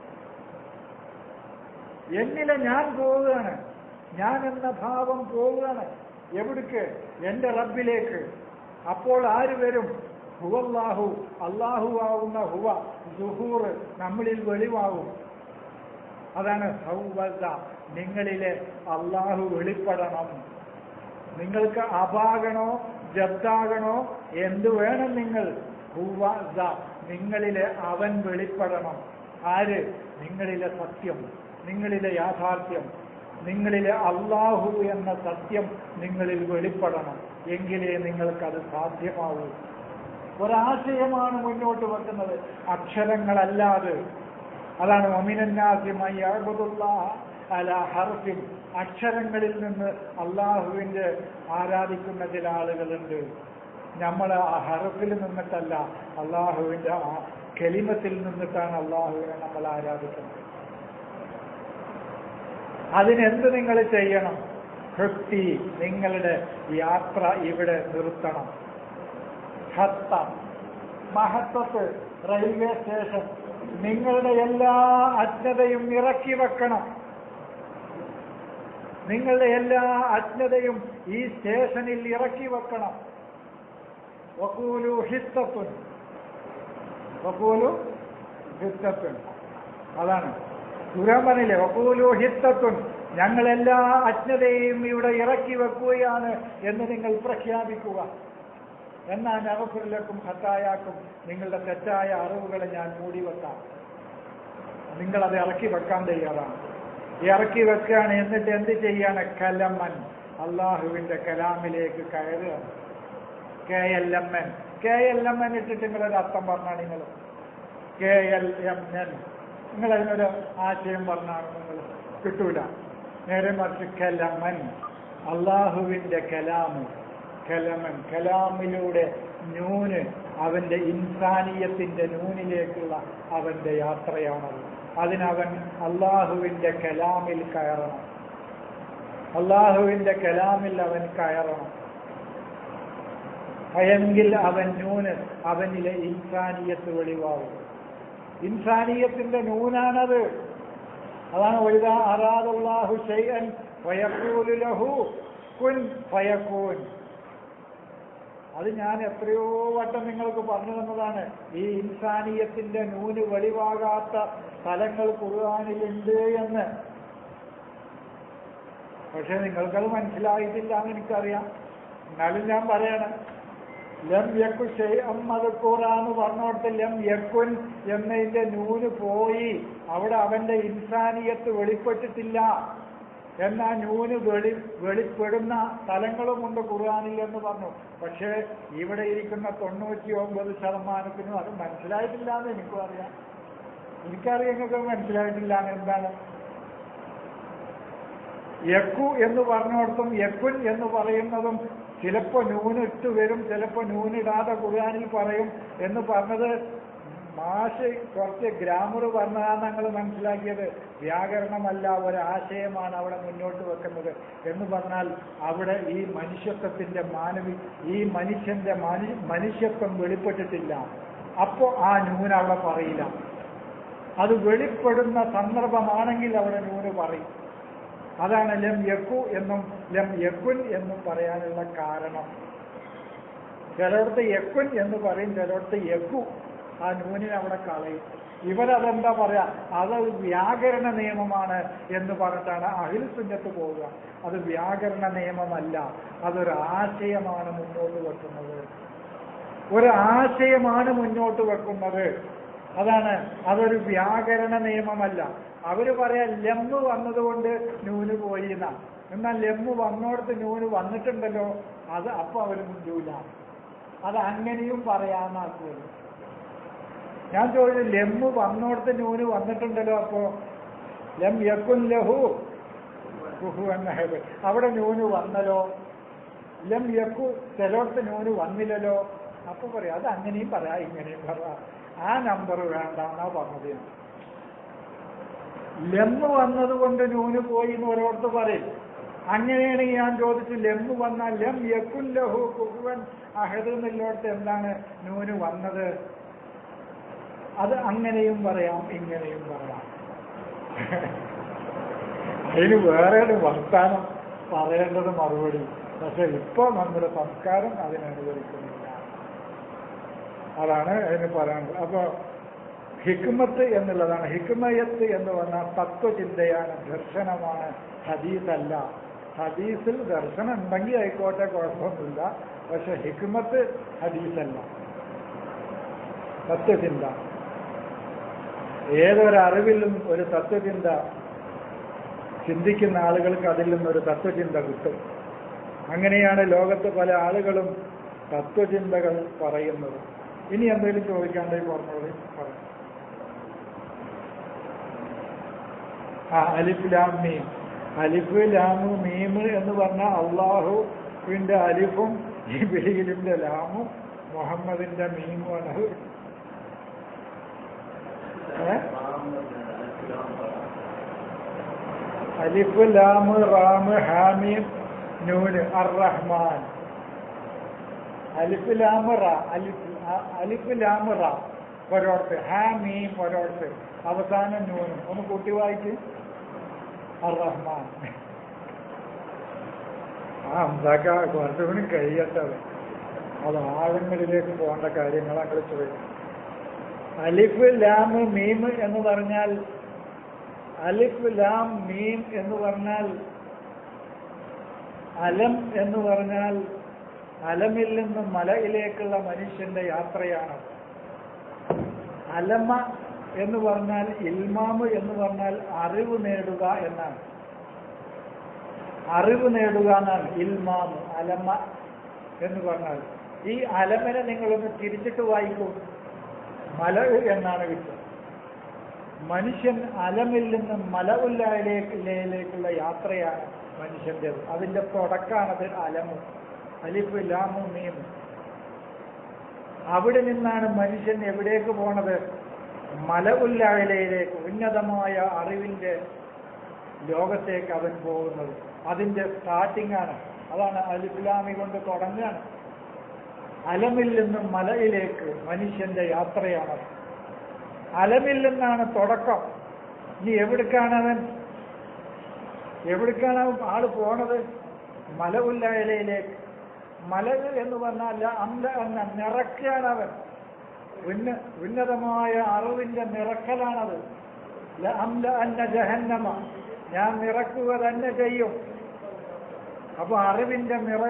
എന്നിലെ ഞാൻ പോവുകയാണ് ഞാൻ എന്ന ഭാവം പോവുകയാണ് എവിടേക്ക് എന്റെ റബ്ബിലേക്ക് അപ്പോൾ ആര് വരും ഹുവല്ലാഹു അള്ളാഹു ആവുന്ന ഹുവ സുഹൂർ നമ്മളിൽ വെളിവാകും അതാണ് ഹൗവത നിങ്ങളിലെ അള്ളാഹു വെളിപ്പെടണം നിങ്ങൾക്ക് അപാകണോ ജബ്ദാകണോ എന്ത് വേണം നിങ്ങൾ ഹുവത നിങ്ങളിലെ അവൻ വെളിപ്പെടണം ആര് നിങ്ങളിലെ സത്യം നിങ്ങളിലെ യാഥാർത്ഥ്യം നിങ്ങളിലെ അള്ളാഹു എന്ന സത്യം നിങ്ങളിൽ വെളിപ്പെടണം എങ്കിലേ നിങ്ങൾക്കത് സാധ്യമാവൂ ഒരാശയമാണ് മുന്നോട്ട് വെക്കുന്നത് അക്ഷരങ്ങളല്ലാതെ അതാണ് ഒമിനന്നാസ്യമായി അഴബുദുള്ള അല ഹർഫിൻ അക്ഷരങ്ങളിൽ നിന്ന് അള്ളാഹുവിന്റെ ആരാധിക്കുന്ന ചില ആളുകളുണ്ട് നമ്മൾ ആ ഹർഫിൽ നിന്നിട്ടല്ല അള്ളാഹുവിന്റെ ആ കെലിമത്തിൽ നിന്നിട്ടാണ് അള്ളാഹുവിനെ നമ്മൾ ആരാധിക്കുന്നത് അതിനെന്ത് നിങ്ങൾ ചെയ്യണം ഭക്തി നിങ്ങളുടെ യാത്ര ഇവിടെ നിർത്തണം ഹത്ത മഹത്വത്ത് റെയിൽവേ സ്റ്റേഷൻ നിങ്ങളുടെ എല്ലാ അജ്ഞതയും ഇറക്കി വെക്കണം നിങ്ങളുടെ എല്ലാ അജ്ഞതയും ഈ സ്റ്റേഷനിൽ ഇറക്കി വെക്കണം വക്കൂലു ഹിത്തത്തുൻ വക്കൂലു ഹിത്തത്തുൻ അതാണ് ഖുർആൻ പറഞ്ഞില്ലേ വക്കൂലു ഹിത്തത്തുൻ ഞങ്ങളെല്ലാ അജ്ഞതയും ഇവിടെ ഇറക്കി വെക്കുകയാണ് എന്ന് നിങ്ങൾ പ്രഖ്യാപിക്കുക എന്നാൽ നവഫുരിലക്കും ഹത്തായാക്കും നിങ്ങളുടെ തെറ്റായ അറിവുകളെ ഞാൻ മൂടി വെക്കാം നിങ്ങളത് ഇറക്കി വെക്കാൻ തയ്യാറാണ് ഇറക്കി വെക്കുകയാണ് എന്നിട്ട് എന്ത് ചെയ്യാണ് കലമൻ അള്ളാഹുവിന്റെ കലാമിലേക്ക് കയറുക K L M N K L M N ഇട്ടിട്ട് നിങ്ങളൊരു അർത്ഥം പറഞ്ഞാണ് നിങ്ങൾ കെ എൽ എം എൻ നിങ്ങൾ അതിനൊരു ആശയം പറഞ്ഞാണ് നിങ്ങൾ കിട്ടൂല നേരെ മറിച്ച് കലമൻ അള്ളാഹുവിന്റെ കലാമ് കലമൻ കലാമിലൂടെ നൂന് അവന്റെ ഇൻസാനീയത്തിന്റെ നൂനിലേക്കുള്ള അവന്റെ യാത്രയാണത് അതിനവൻ അള്ളാഹുവിന്റെ കലാമിൽ കയറണം അള്ളാഹുവിന്റെ കലാമിൽ അവൻ കയറണം എങ്കിൽ അവൻ നൂന് അവനിലെ ഇൻസാനീയത്ത് വെളിവാകും ഇൻസാനീയത്തിന്റെ നൂനാണത് അതാണ് വൈദ അറാദുല്ലാഹു ഷൈഅൻ ഫയഖൂലു ലഹു കുൻ ഫയകൂൻ അത് ഞാൻ എത്രയോ വട്ടം നിങ്ങൾക്ക് പറഞ്ഞു തന്നതാണ് ഈ ഇൻസാനീയത്തിന്റെ നൂന് വെളിവാകാത്ത സ്ഥലങ്ങൾ ഖുർആാനിലുണ്ട് എന്ന് പക്ഷെ നിങ്ങൾക്കത് മനസ്സിലായിട്ടില്ല എന്ന് എനിക്കറിയാം എന്നാലും ഞാൻ പറയണം ലം യക്കു അത് ഖുറാന്ന് പറഞ്ഞോടത്ത് ലം യക്കുൻ എന്നതിന്റെ നൂന് പോയി അവിടെ അവന്റെ ഇൻസാനിയത്ത് വെളിപ്പെട്ടിട്ടില്ല എന്നാ നൂന് വെളി വെളിപ്പെടുന്ന സ്ഥലങ്ങളുമുണ്ട് ഖുർആാനിൽ എന്ന് പറഞ്ഞു പക്ഷേ ഇവിടെ ഇരിക്കുന്ന തൊണ്ണൂറ്റി ഒമ്പത് ശതമാനത്തിനും അത് മനസ്സിലായിട്ടില്ല എന്ന് എനിക്കും അറിയാം എനിക്കറിയാം നിങ്ങൾക്ക് മനസ്സിലായിട്ടില്ല എന്ന് എന്താണ് യക്കു എന്ന് പറഞ്ഞിടത്തും യക്കുൻ എന്ന് പറയുന്നതും ചിലപ്പോ നൂനിട്ട് വരും ചിലപ്പോ നൂനിടാതെ ഖുർആാനിൽ പറയും എന്ന് പറഞ്ഞത് മാഷ് കുറച്ച് ഗ്രാമർ പറഞ്ഞതാണ് ഞങ്ങൾ മനസ്സിലാക്കിയത് വ്യാകരണമല്ല ഒരാശയമാണ് അവിടെ മുന്നോട്ട് വെക്കുന്നത് എന്ന് പറഞ്ഞാൽ അവിടെ ഈ മനുഷ്യത്വത്തിന്റെ മാനവി ഈ മനുഷ്യന്റെ മനു മനുഷ്യത്വം വെളിപ്പെട്ടിട്ടില്ല അപ്പോ ആ നൂന് അവിടെ പറയില്ല അത് വെളിപ്പെടുന്ന സന്ദർഭമാണെങ്കിൽ അവിടെ നൂന് പറയും അതാണ് ലം യക്കു എന്നും ലം യക്കുൻ എന്നും പറയാനുള്ള കാരണം ചിലയിടത്ത് യക്കുൻ എന്ന് പറയും ചിലയിടത്ത് യക്കു ആ നൂനിനെ അവിടെ കളയും ഇവരതെന്താ പറയാ അത് വ്യാകരണ നിയമമാണ് എന്ന് പറഞ്ഞിട്ടാണ് അഹിൽ സുന്നത്ത് പോവുക അത് വ്യാകരണ നിയമമല്ല അതൊരു ആശയമാണ് മുന്നോട്ട് വെക്കുന്നത് ഒരു ആശയമാണ് മുന്നോട്ട് വെക്കുന്നത് അതാണ് അതൊരു വ്യാകരണ നിയമമല്ല അവര് പറയാ ലെമ്മ് വന്നതുകൊണ്ട് നൂന് പോയി എന്നാ എന്നാൽ ലെമ്മ് വന്നോടത്ത് നൂന് വന്നിട്ടുണ്ടല്ലോ അത് അപ്പൊ അവര് മുണ്ടൂല അത് അങ്ങനെയും പറയാന്നാക്കുമല്ലോ ഞാൻ ചോദിച്ചു ലെമ്മ് വന്നോടത്ത് നൂന് വന്നിട്ടുണ്ടല്ലോ അപ്പോ ലം യക്കുൻ ലഹു കുഹു എന്ന ഹെബ് അവിടെ നൂന് വന്നല്ലോ ലം യക്കു ചിലോടത്ത് നൂന് വന്നില്ലല്ലോ അപ്പൊ പറയാം അത് അങ്ങനെയും പറയാ ഇങ്ങനെയും പറയാ ആ നമ്പർ വേണ്ട എന്നാ പറഞ്ഞത് ഞാൻ ലെമ്മ് വന്നത് കൊണ്ട് നൂന് പോയി എന്ന് ഒരോടത്ത് പറയും അങ്ങനെയാണെങ്കിൽ ഞാൻ ചോദിച്ചു ലെമ്മ് വന്നാൽ ലം യക്കുൻ ലഹു കുഹുവൻ അഹദ് എന്നുള്ളടത്ത് എന്താണ് നൂന് വന്നത് അത് അങ്ങനെയും പറയാം ഇങ്ങനെയും പറയാം അതിന് വേറെ ഒരു വർത്താനം പറയേണ്ടത് മറുപടി പക്ഷെ ഇപ്പൊ നമ്മുടെ സംസ്കാരം അതിനനുവദിക്കുന്നില്ല അതാണ് അതിന് പറയാനുള്ളത് അപ്പൊ ഹിക്മത്ത് എന്നുള്ളതാണ് ഹിക്മയത്ത് എന്ന് പറഞ്ഞാൽ തത്വചിന്തയാണ് ദർശനമാണ് ഹദീസല്ല ഹദീസിൽ ദർശനം ഉണ്ടെങ്കിൽ ആയിക്കോട്ടെ കുഴപ്പമൊന്നുമില്ല പക്ഷെ ഹിക്മത്ത് ഹദീസല്ല തത്വചിന്ത ഏതൊരറിവിലും ഒരു തത്വചിന്ത ചിന്തിക്കുന്ന ആളുകൾക്ക് അതിൽ നിന്നൊരു തത്വചിന്ത കിട്ടും അങ്ങനെയാണ് ലോകത്ത് പല ആളുകളും തത്വചിന്തകൾ പറയുന്നത് ഇനി എന്തെങ്കിലും ചോദിക്കാണ്ടെങ്കിൽ പറഞ്ഞോളൂ പറയാം ആ അലിഫ് ലാം മീം അലിഫ് ലാമു മീം എന്ന് പറഞ്ഞാൽ അള്ളാഹുവിന്റെ അലിഫും ജിബിലിന്റെ ലാമും മുഹമ്മദിന്റെ മീമുമാണ് ഏ? അലിഫ് ലാമ് റാമ് ഹാമീം നൂന് അർ റഹ്മാൻ അലിഫ് ലാമ് റ അലിഫ് അ- അലിഫ് ലാമ് റ ഒരോടത്ത് ഹാമീം ഒരോടത്ത് അവസാനം നൂനും ഒന്ന് കൂട്ടി വായിക്ക് അർ റഹ്മാൻ ആ എന്താക്കാ കുറച്ചുകൂടി കഴിയട്ടെ അത് അത് ആഴങ്ങളിലേക്ക് പോകേണ്ട കാര്യങ്ങൾ അങ്ങനെ ചോദിക്കും അലിഫ് ലാം മീം എന്ന് പറഞ്ഞാൽ അലിഫ് ലാം മീം എന്ന് പറഞ്ഞാൽ അലം എന്ന് പറഞ്ഞാൽ അലമിൽ നിന്ന് മലയിലേക്കുള്ള മനുഷ്യന്റെ യാത്രയാണ് അലമ എന്ന് പറഞ്ഞാൽ ഇൽമാമ് എന്ന് പറഞ്ഞാൽ അറിവ് നേടുക എന്നാണ് അറിവ് നേടുക എന്നാണ് ഇൽമാമ് അലമ എന്ന് പറഞ്ഞാൽ ഈ അലമനെ നിങ്ങളൊന്ന് തിരിച്ചിട്ട് വായിക്കൂ മല എന്നാണ് കിട്ടുക മനുഷ്യൻ അലമിൽ നിന്ന് മല ഉല്ലായിലേക്കുള്ള യാത്രയാണ് മനുഷ്യൻ്റെത് അതിന്റെ തുടക്കാണത് അലമു അലിഫ് ലാമു മീമു അവിടെ നിന്നാണ് മനുഷ്യൻ എവിടേക്ക് പോണത് മല ഉല്ലായിലേക്ക് ഉന്നതമായ അറിവിന്റെ ലോകത്തേക്ക് അവൻ പോകുന്നത് അതിന്റെ സ്റ്റാർട്ടിംഗ് ആണ് അതാണ് അലിഫ്ലാമി കൊണ്ട് തുടങ്ങുകയാണ് അലമിൽ നിന്നും മലയിലേക്ക് മനുഷ്യന്റെ യാത്രയാണ് അലമിൽ നിന്നാണ് തുടക്കം ഇനി എവിടേക്കാണ് അവൻ എവിടേക്കാണ് അവൻ ആള് പോണത് മല ഉല്ലായിലേക്ക് മല എന്ന് പറഞ്ഞാൽ അന്ത എന്ന നിറക്കാണ് അവൻ ഉന്ന ഉന്നതമായ അറിവിന്റെ നിറക്കലാണത് ല അംല അന്ന ജഹന്നമ ഞാൻ നിറക്കുക തന്നെ ചെയ്യും അപ്പൊ അറിവിന്റെ നിറ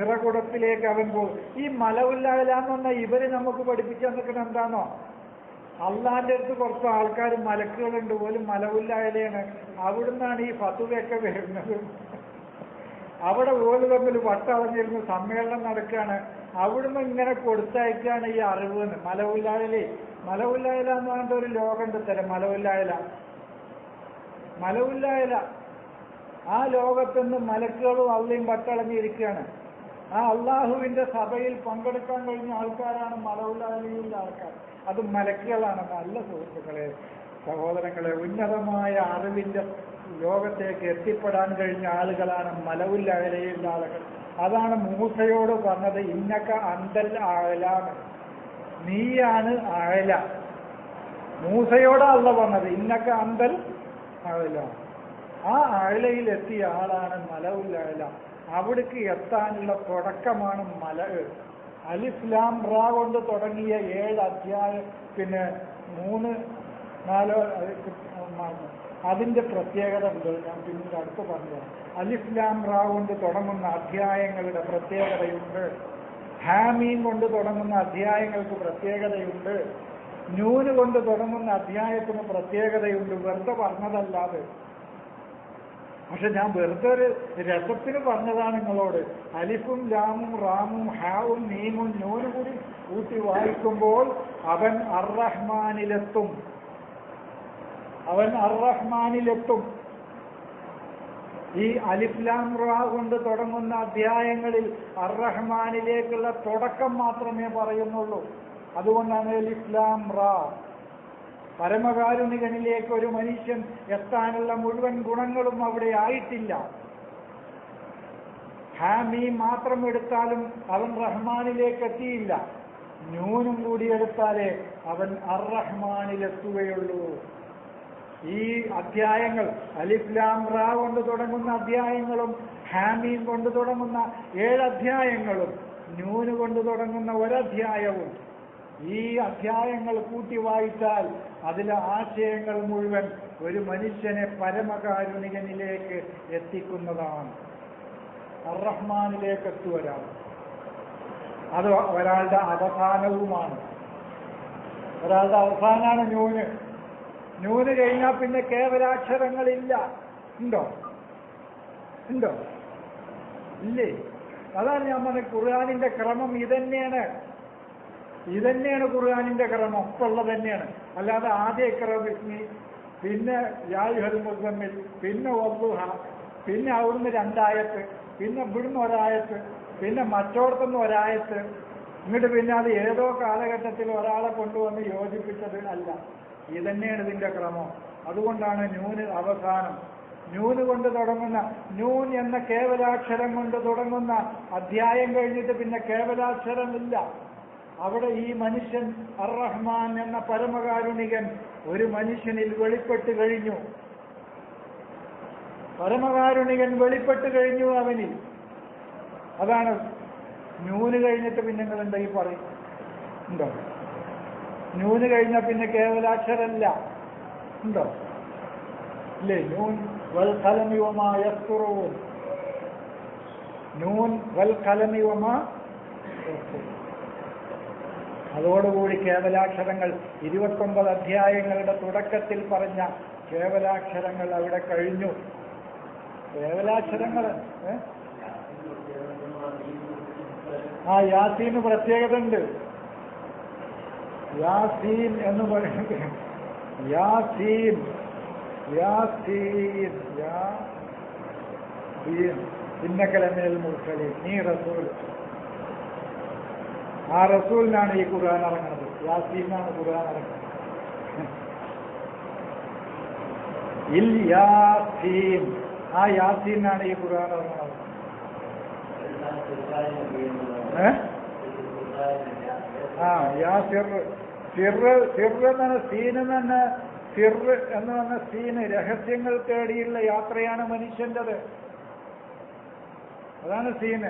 നിറകുടത്തിലേക്ക് അവൻ പോകും ഈ മലവില്ലാതെന്ന് പറഞ്ഞാൽ ഇവര് നമുക്ക് പഠിപ്പിച്ചു തന്നിട്ട് എന്താണോ അള്ളാന്റെ അടുത്ത് കുറച്ച് ആൾക്കാർ മലക്കുകളുണ്ട് പോലും മലവില്ലായാലാണ് അവിടുന്നാണ് ഈ ഫത്തുവയൊക്കെ വരുന്നത് അവിടെ പോലും തമ്മിൽ വട്ടളഞ്ഞിരുന്ന് സമ്മേളനം നടക്കുകയാണ് അവിടുന്ന് ഇങ്ങനെ കൊടുത്തയക്കാണ് ഈ അറിവ് എന്ന് മലവില്ലായലേ മലവില്ലായല എന്ന് പറഞ്ഞിട്ട് ഒരു ലോകമുണ്ട് തരം മലവില്ലായല മലവില്ലായല ആ ലോകത്തുനിന്ന് മലക്കുകളും അള്ളയും വട്ടളഞ്ഞിരിക്കുകയാണ് ആ അള്ളാഹുവിന്റെ സഭയിൽ പങ്കെടുക്കാൻ കഴിഞ്ഞ ആൾക്കാരാണ് മലവില്ലായലയിലെ ആൾക്കാർ അത് മലക്കുകളാണ് നല്ല സുഹൃത്തുക്കളെ സഹോദരങ്ങളെ ഉന്നതമായ അറിവിന്റെ ലോകത്തേക്ക് എത്തിപ്പെടാൻ കഴിഞ്ഞ ആളുകളാണ് മലവില്ലായലയിലെ ആളുകൾ അതാണ് മൂസയോട് പറഞ്ഞത് ഇന്നക്ക അന്തൽ ആഴലാണ് നീയാണ് ആഴല മൂസയോടാ അല്ല പറഞ്ഞത് ഇന്നക്ക അന്തൽ ആഴല ആ ആഴലയിൽ എത്തിയ ആളാണ് മലവുല്ലായല അവിടേക്ക് എത്താനുള്ള തുടക്കമാണ് മല അലിസ്ലാം റാ കൊണ്ട് തുടങ്ങിയ ഏഴ് അധ്യായം പിന്നെ മൂന്ന് നാലോ അത് മറന്നു. അതിന്റെ പ്രത്യേകത ഉണ്ട് ഞാൻ പിന്നീട് അടുത്ത് പറഞ്ഞു അലിസ്ലാം റാ കൊണ്ട് തുടങ്ങുന്ന അധ്യായങ്ങളുടെ പ്രത്യേകതയുണ്ട് ഹാമീൻ കൊണ്ട് തുടങ്ങുന്ന അധ്യായങ്ങൾക്ക് പ്രത്യേകതയുണ്ട് ന്യൂന് കൊണ്ട് തുടങ്ങുന്ന അധ്യായത്തിന് പ്രത്യേകതയുണ്ട് വെറുതെ പറഞ്ഞതല്ലാതെ പക്ഷെ ഞാൻ വെറുതെ ഒരു രസത്തിന് പറഞ്ഞതാണ് നിങ്ങളോട് അലിഫും ലാമും റാമും ഹാവും നീമും നൂനും കൂടി കൂട്ടി വായിക്കുമ്പോൾ അവൻ അർറഹ്മാനിലെത്തും അവൻ അർറഹ്മാനിലെത്തും ഈ അലിഫ്ലാം റാ കൊണ്ട് തുടങ്ങുന്ന അധ്യായങ്ങളിൽ അർറഹ്മാനിലേക്കുള്ള തുടക്കം മാത്രമേ പറയുന്നുള്ളൂ അതുകൊണ്ടാണ് അലിഫ്ലാം റാ പരമകാരുണികനിലേക്ക് ഒരു മനുഷ്യൻ എത്താനുള്ള മുഴുവൻ ഗുണങ്ങളും അവിടെ ആയിട്ടില്ല ഹാമി മാത്രം എടുത്താലും അവൻ റഹ്മാനിലേക്ക് എത്തിയില്ല ന്യൂനും കൂടി എടുത്താലേ അവൻ അർ റഹ്മാനിലെത്തുകയുള്ളൂ ഈ അധ്യായങ്ങൾ അലിഫ്ലാം റാ കൊണ്ട് തുടങ്ങുന്ന അധ്യായങ്ങളും ഹാമീൻ കൊണ്ട് തുടങ്ങുന്ന ഏഴ് അധ്യായങ്ങളും ന്യൂന് കൊണ്ട് തുടങ്ങുന്ന ഒരധ്യായവും ഈ അധ്യായങ്ങൾ കൂട്ടി വായിച്ചാൽ അതിലെ ആശയങ്ങൾ മുഴുവൻ ഒരു മനുഷ്യനെ പരമകാരുണികനിലേക്ക് എത്തിക്കുന്നതാണ് അറഹ്മാനിലേക്ക് എത്തുവരാം അത് ഒരാളുടെ അവസാനവുമാണ് ഒരാളുടെ അവസാനമാണ് ന്യൂന് ന്യൂന് കഴിഞ്ഞാൽ പിന്നെ കേവലാക്ഷരങ്ങളില്ല ഉണ്ടോ ഉണ്ടോ ഇല്ലേ അതാണ് ഞാൻ പറഞ്ഞത് ഖുർആാനിന്റെ ക്രമം ഇതന്നെയാണ് ഇതന്നെയാണ് ഖുർആാനിന്റെ ക്രമം ഒപ്പുള്ളത് തന്നെയാണ് അല്ലാതെ ആദ്യ ഇക്രബിസ്മി പിന്നെ യായുഹൽ മുസമ്മിൽ പിന്നെ ഒബ്ബുഹ പിന്നെ അവിടുന്ന് രണ്ടായത്ത് പിന്നെ ഇവിടുന്ന് ഒരായത്ത് പിന്നെ മറ്റോടത്തുനിന്ന് ഒരായത്ത് ഇങ്ങോട്ട് പിന്നെ അത് ഏതോ കാലഘട്ടത്തിൽ ഒരാളെ കൊണ്ടുവന്ന് യോജിപ്പിച്ചത് അല്ല ഇതന്നെയാണ് ഇതിന്റെ ക്രമം അതുകൊണ്ടാണ് ന്യൂന് അവസാനം ന്യൂന് കൊണ്ട് തുടങ്ങുന്ന ന്യൂൻ എന്ന കേവലാക്ഷരം കൊണ്ട് തുടങ്ങുന്ന അധ്യായം കഴിഞ്ഞിട്ട് പിന്നെ കേവലാക്ഷരമില്ല അവിടെ ഈ മനുഷ്യൻ അർറഹ്മാൻ എന്ന പരമകാരുണികൻ ഒരു മനുഷ്യനിൽ വെളിപ്പെട്ട് കഴിഞ്ഞു പരമകാരുണികൻ വെളിപ്പെട്ട് കഴിഞ്ഞു അവനിൽ അതാണ് ന്യൂന് കഴിഞ്ഞിട്ട് പിന്നെ നിങ്ങൾ എന്തെങ്കിലും പറയും ഉണ്ടോ ന്യൂന് കഴിഞ്ഞാൽ പിന്നെ കേവലാക്ഷരല്ല ഉണ്ടോ ഇല്ലേ നൂൻ വൽ കലമി വമാ യസ്തുറൂൻ നൂൻ വൽ കലമി വമാ യസ്തുറൂൻ അതോടുകൂടി കേവലാക്ഷരങ്ങൾ ഇരുപത്തൊമ്പത് അധ്യായങ്ങളുടെ തുടക്കത്തിൽ പറഞ്ഞ കേവലാക്ഷരങ്ങൾ അവിടെ കഴിഞ്ഞു കേവലാക്ഷരങ്ങൾ ഏ? ആ യാസീന് പ്രത്യേകത ഉണ്ട് യാസീൻ എന്ന് പറയുന്നത് യാസീൻ യാസീൻ യാസീൻ ഇന്നക്കലമേൽ മുർസലീൻ നീ റസൂൽ ആ റസൂലിനാണ് ഈ ഖുർആൻ ഇറങ്ങുന്നത് യാസീനാണ് ഖുർആൻ ഇറങ്ങുന്നത് ഇൽ യാസീൻ ആ യാസീനാണ് ഈ ഖുർആൻ ഇറങ്ങുന്നത് ഏ? ആ യാ സിർ സിർ സിർ എന്ന് പറഞ്ഞ സീൻ എന്ന് പറഞ്ഞ സിർ എന്ന് പറഞ്ഞ സീന് രഹസ്യങ്ങൾ തേടിയുള്ള യാത്രയാണ് മനുഷ്യൻ്റെത് അതാണ് സീന്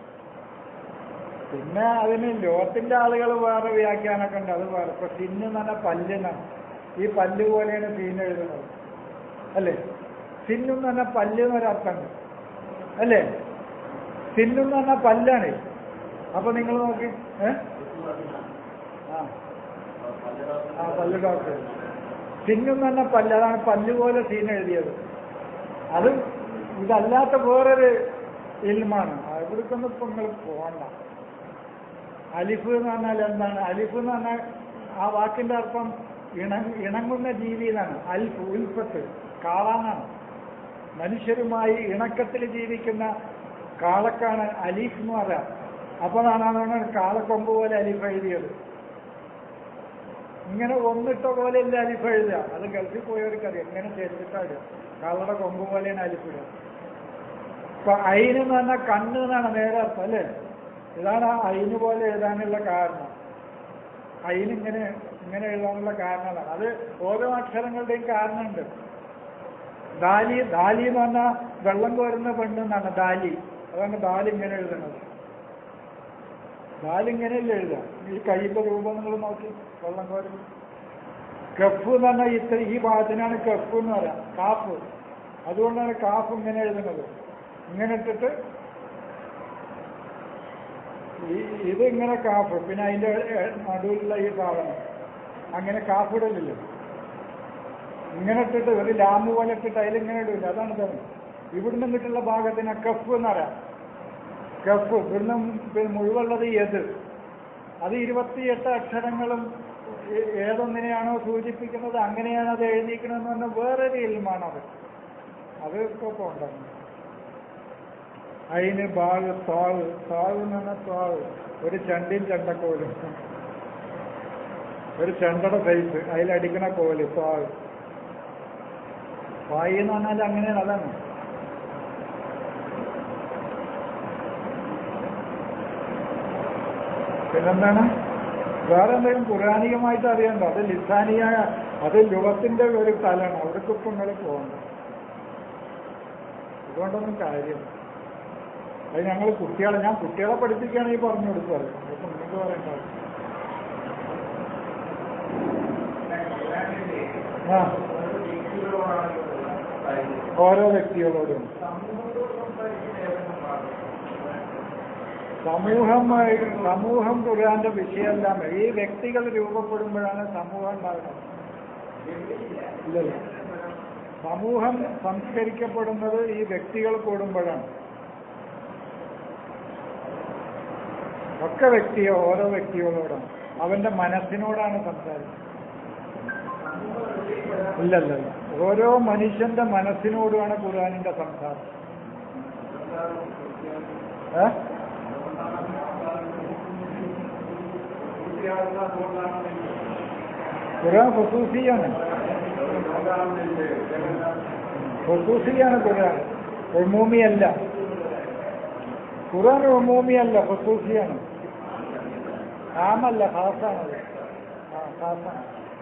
പിന്നെ അതിന് ലോകത്തിന്റെ ആളുകൾ വേറെ വ്യാഖ്യാനമൊക്കെ ഉണ്ട് അത് വേറെ ഇപ്പൊ സിന്ന് എന്ന് പറഞ്ഞാൽ പല്ലിനാണ് ഈ പല്ല് പോലെയാണ് സീൻ എഴുതുന്നത് അല്ലേ സിന്നും എന്ന് പറഞ്ഞാൽ പല്ല് എന്നൊരർത്ഥമുണ്ട് അല്ലേ സിന്നും എന്ന് പറഞ്ഞാൽ പല്ലാണ് അപ്പൊ നിങ്ങൾ നോക്കി ഏ ആ ആ പല്ല് ഡോക്ടർ സിന്നും തന്നെ പല്ല് അതാണ് പല്ല് പോലെ സീൻ എഴുതിയത് അത് ഇതല്ലാത്ത വേറൊരു ഇൽമാണ് അവിടേക്കൊന്നും ഇപ്പൊ നിങ്ങൾ പോകണ്ട അലിഫ് എന്ന് പറഞ്ഞാൽ എന്താണ് അലിഫ് എന്ന് പറഞ്ഞാൽ ആ വാക്കിന്റെ അർത്ഥം ഇണ ഇണങ്ങുന്ന ജീവി എന്നാണ് അൽഫ് ഉൽപ്പത്ത് കാളാന്നാണ് മനുഷ്യരുമായി ഇണക്കത്തിൽ ജീവിക്കുന്ന കാളക്കാണ് അലീഫ് എന്ന് പറയാം അപ്പോഴാണ് കാളക്കൊമ്പ് പോലെ അലിഫ് എഴുതിയത് ഇങ്ങനെ ഒന്നിട്ട പോലെയല്ല അലിഫ് എഴുതുക അത് ഗൾഫിൽ പോയവർക്കറിയാം എങ്ങനെ ചേർത്തിട്ടാണ് കാളയുടെ കൊമ്പ് പോലെയാണ് അലിഫ് ഇടുക ഇപ്പൊ അയിന് എന്ന് പറഞ്ഞാൽ കണ്ണ് എന്നാണ് നേരെ അർത്ഥം അല്ലേ ഇതാണ് ആ അയിന് പോലെ എഴുതാനുള്ള കാരണം അയിന് ഇങ്ങനെ ഇങ്ങനെ എഴുതാനുള്ള കാരണങ്ങളാണ് അത് ഓരോ അക്ഷരങ്ങളുടെയും കാരണമുണ്ട് ദാലി ദാലി എന്ന് പറഞ്ഞാൽ വെള്ളം കോരുന്ന പെണ്ണ് എന്നാണ് ദാലി അതാണ് ദാലി ഇങ്ങനെ എഴുതുന്നത് ദാലി ഇങ്ങനെയല്ലേ എഴുതുക ഈ കയ്യിന്റെ രൂപം നിങ്ങൾ നോക്കി വെള്ളം കോരുന്നു കഫ് എന്ന് പറഞ്ഞാൽ ഇത്ര ഈ ഭാഗത്തിനാണ് കഫ് എന്ന് പറയാം കാഫ് അതുകൊണ്ടാണ് കാഫ് ഇങ്ങനെ എഴുതുന്നത് ഇങ്ങനെ ഇട്ടിട്ട് ഈ ഇത് ഇങ്ങനെ കാഫ് പിന്നെ അതിന്റെ നടുവിലുള്ള ഈ സാധനം അങ്ങനെ കാഫിടലില്ല ഇങ്ങനെ ഇട്ടിട്ട് ഒരു ലാമ്പ് പോലെ ഇട്ടിട്ട് അതിലിങ്ങനെ ഇടില്ല അതാണ് ഇതാണ് ഇവിടുന്ന് ഇങ്ങോട്ടുള്ള ഭാഗത്തിന് കഫ് എന്ന് പറയാം കഫ് ഇവിടുന്ന് പിന്നെ മുഴുവുള്ളത് ഏത് അത് ഇരുപത്തിയെട്ട് അക്ഷരങ്ങളും ഏ- ഏതൊന്നിനെയാണോ സൂചിപ്പിക്കുന്നത് അങ്ങനെയാണ് അത് എഴുതിക്കണമെന്ന് പറഞ്ഞ വേറൊരു ഇൽമാണത് അത് ഇപ്പൊ പോണ്ടാണ് അതിന് ബാഗ് താവ് താവ് എന്ന് പറഞ്ഞാൽ താവ് ഒരു ചണ്ടിയും ചെണ്ടക്കോലും ഒരു ചെണ്ടയുടെ സൈസ് അതിലടിക്കണ കോല് താവ് വായി എന്ന് പറഞ്ഞാൽ അങ്ങനെയാണ് അതാണ് പിന്നെന്താണ് വേറെ എന്തെങ്കിലും പുരാണികമായിട്ട് അറിയണ്ട അത് ലിസാനിയ അത് ലുവത്തിന്റെ ഒരു തലാണ് അവിടേക്ക് ഇപ്പം ഇങ്ങനെ പോകണ്ട അതുകൊണ്ടൊന്നും കാര്യം അത് ഞങ്ങൾ കുട്ടികളെ ഞാൻ കുട്ടികളെ പഠിപ്പിക്കുകയാണെങ്കിൽ പറഞ്ഞു കൊടുക്കാറ് അതൊക്കെ നിങ്ങൾക്ക് പറയണ്ട ആ ഓരോ വ്യക്തികളോടും സമൂഹം സമൂഹം ഖുർആന്റെ വിഷയമല്ല ഈ വ്യക്തികൾ രൂപപ്പെടുമ്പോഴാണ് സമൂഹം ഉണ്ടാകുന്നത് ഇല്ലല്ല സമൂഹം സംസ്കരിക്കപ്പെടുന്നത് ഈ വ്യക്തികൾ കൂടുമ്പോഴാണ് ഒക്കെ വ്യക്തിയോ ഓരോ വ്യക്തികളോടാണ് അവന്റെ മനസ്സിനോടാണ് സംസാരിക്കുന്നത് ഇല്ലല്ല ഓരോ മനുഷ്യന്റെ മനസ്സിനോടുമാണ് ഖുർആാനിന്റെ സംസാരം ഏ ഖുർആൻ ഫസൂസിയാണ് ഫസൂസിയാണ് ഖുർആൻ ഉമൂമിയല്ല ഖുർആൻ ഉമൂമിയല്ല ഫസൂസിയാണ് ആമല്ല ഖാസാണത് ആ ഖാസാണ്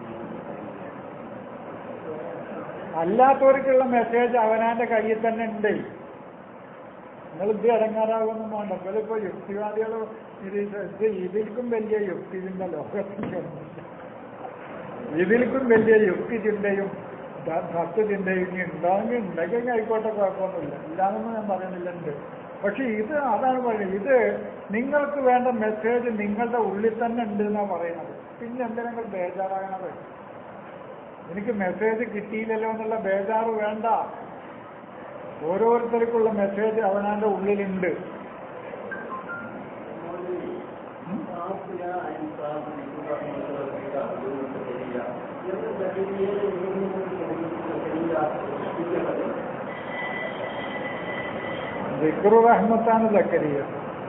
അല്ലാത്തവർക്കുള്ള മെസ്സേജ് അവനാന്റെ കയ്യിൽ തന്നെ ഉണ്ട് നിങ്ങൾ ഇത് ഇടങ്ങാറാകൊന്നും വേണ്ട ഇവരിപ്പോ യുക്തിവാദികൾ ഇത് ഇത് ഇതിൽക്കും വലിയ യുക്തി ചിന്ത ലോകത്തിൻ്റെ ഇതിൽക്കും വലിയ യുക്തി ചിന്തയും ധ- തത്വചിന്തയും ഇനി ഉണ്ടാകുമെങ്കിൽ ഉണ്ടെങ്കിൽ ആയിക്കോട്ടെ കുഴപ്പമൊന്നുമില്ല ഇല്ലാന്നൊന്നും ഞാൻ പറയുന്നില്ല ഉണ്ട് പക്ഷെ ഇത് അതാണ് പറയുന്നത് ഇത് നിങ്ങൾക്ക് വേണ്ട മെസ്സേജ് നിങ്ങളുടെ ഉള്ളിൽ തന്നെ ഉണ്ട് എന്നാണ് പറയുന്നത് പിന്നെ എന്തിനാ നിങ്ങൾ ബേജാറാകണത് എനിക്ക് മെസ്സേജ് കിട്ടിയില്ലല്ലോ എന്നുള്ള ബേജാറ് വേണ്ട ഓരോരുത്തർക്കുള്ള മെസ്സേജ് അവനാന്റെ ഉള്ളിലുണ്ട് ഉം? ദിക്റു റഹ്മത്താണ് സക്കരിയ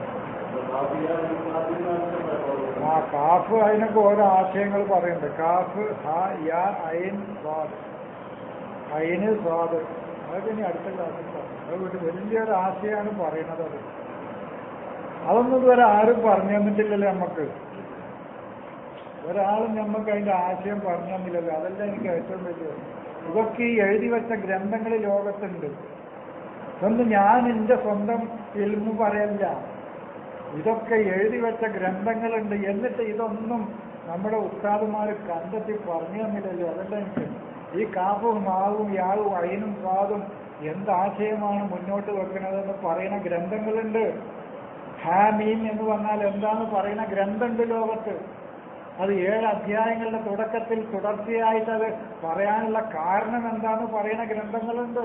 ആ കാഫ് അതിനൊക്കെ ഓരോ ആശയങ്ങൾ പറയുന്നുണ്ട് കാഫ് ഹ യ ഐൻ സ്വാദ് ഐന് സ്വാദ് അതൊക്കെ ഇനി അടുത്ത ക്ലാസ്സിൽ പറയാം അത് ഒരു വലിയൊരു ആശയമാണ് പറയുന്നത് അത് അതൊന്നും ഇതുവരെ ആരും പറഞ്ഞു തന്നിട്ടില്ലല്ലോ നമുക്ക് ഒരാളും നമുക്ക് അതിന്റെ ആശയം പറഞ്ഞു തന്നില്ലല്ലോ അതല്ല എനിക്ക് ഏറ്റവും വലിയ ഇതൊക്കെ ഈ എഴുതി വെച്ച ഗ്രന്ഥങ്ങൾ ഈ ലോകത്തുണ്ട് ഇതൊന്നും ഞാൻ എൻ്റെ സ്വന്തം ഇൽമു പറയല്ല ഇതൊക്കെ എഴുതി വെച്ച ഗ്രന്ഥങ്ങളുണ്ട് എന്നിട്ട് ഇതൊന്നും നമ്മുടെ ഉസ്താദുമാർ കണ്ടെത്തി പറഞ്ഞു തന്നില്ലല്ലോ അതല്ല എനിക്ക് ഈ കാപ്പും മാവും യാവും അയിനും സ്വാദും എന്താശയമാണ് മുന്നോട്ട് വെക്കുന്നതെന്ന് പറയുന്ന ഗ്രന്ഥങ്ങളുണ്ട് ഹാമീൻ എന്ന് പറഞ്ഞാൽ എന്താന്ന് പറയുന്ന ഗ്രന്ഥമുണ്ട് ലോകത്ത് അത് ഏഴ് അധ്യായങ്ങളുടെ തുടക്കത്തിൽ തുടർച്ചയായിട്ട് അത് പറയാനുള്ള കാരണം എന്താന്ന് പറയുന്ന ഗ്രന്ഥങ്ങളുണ്ട്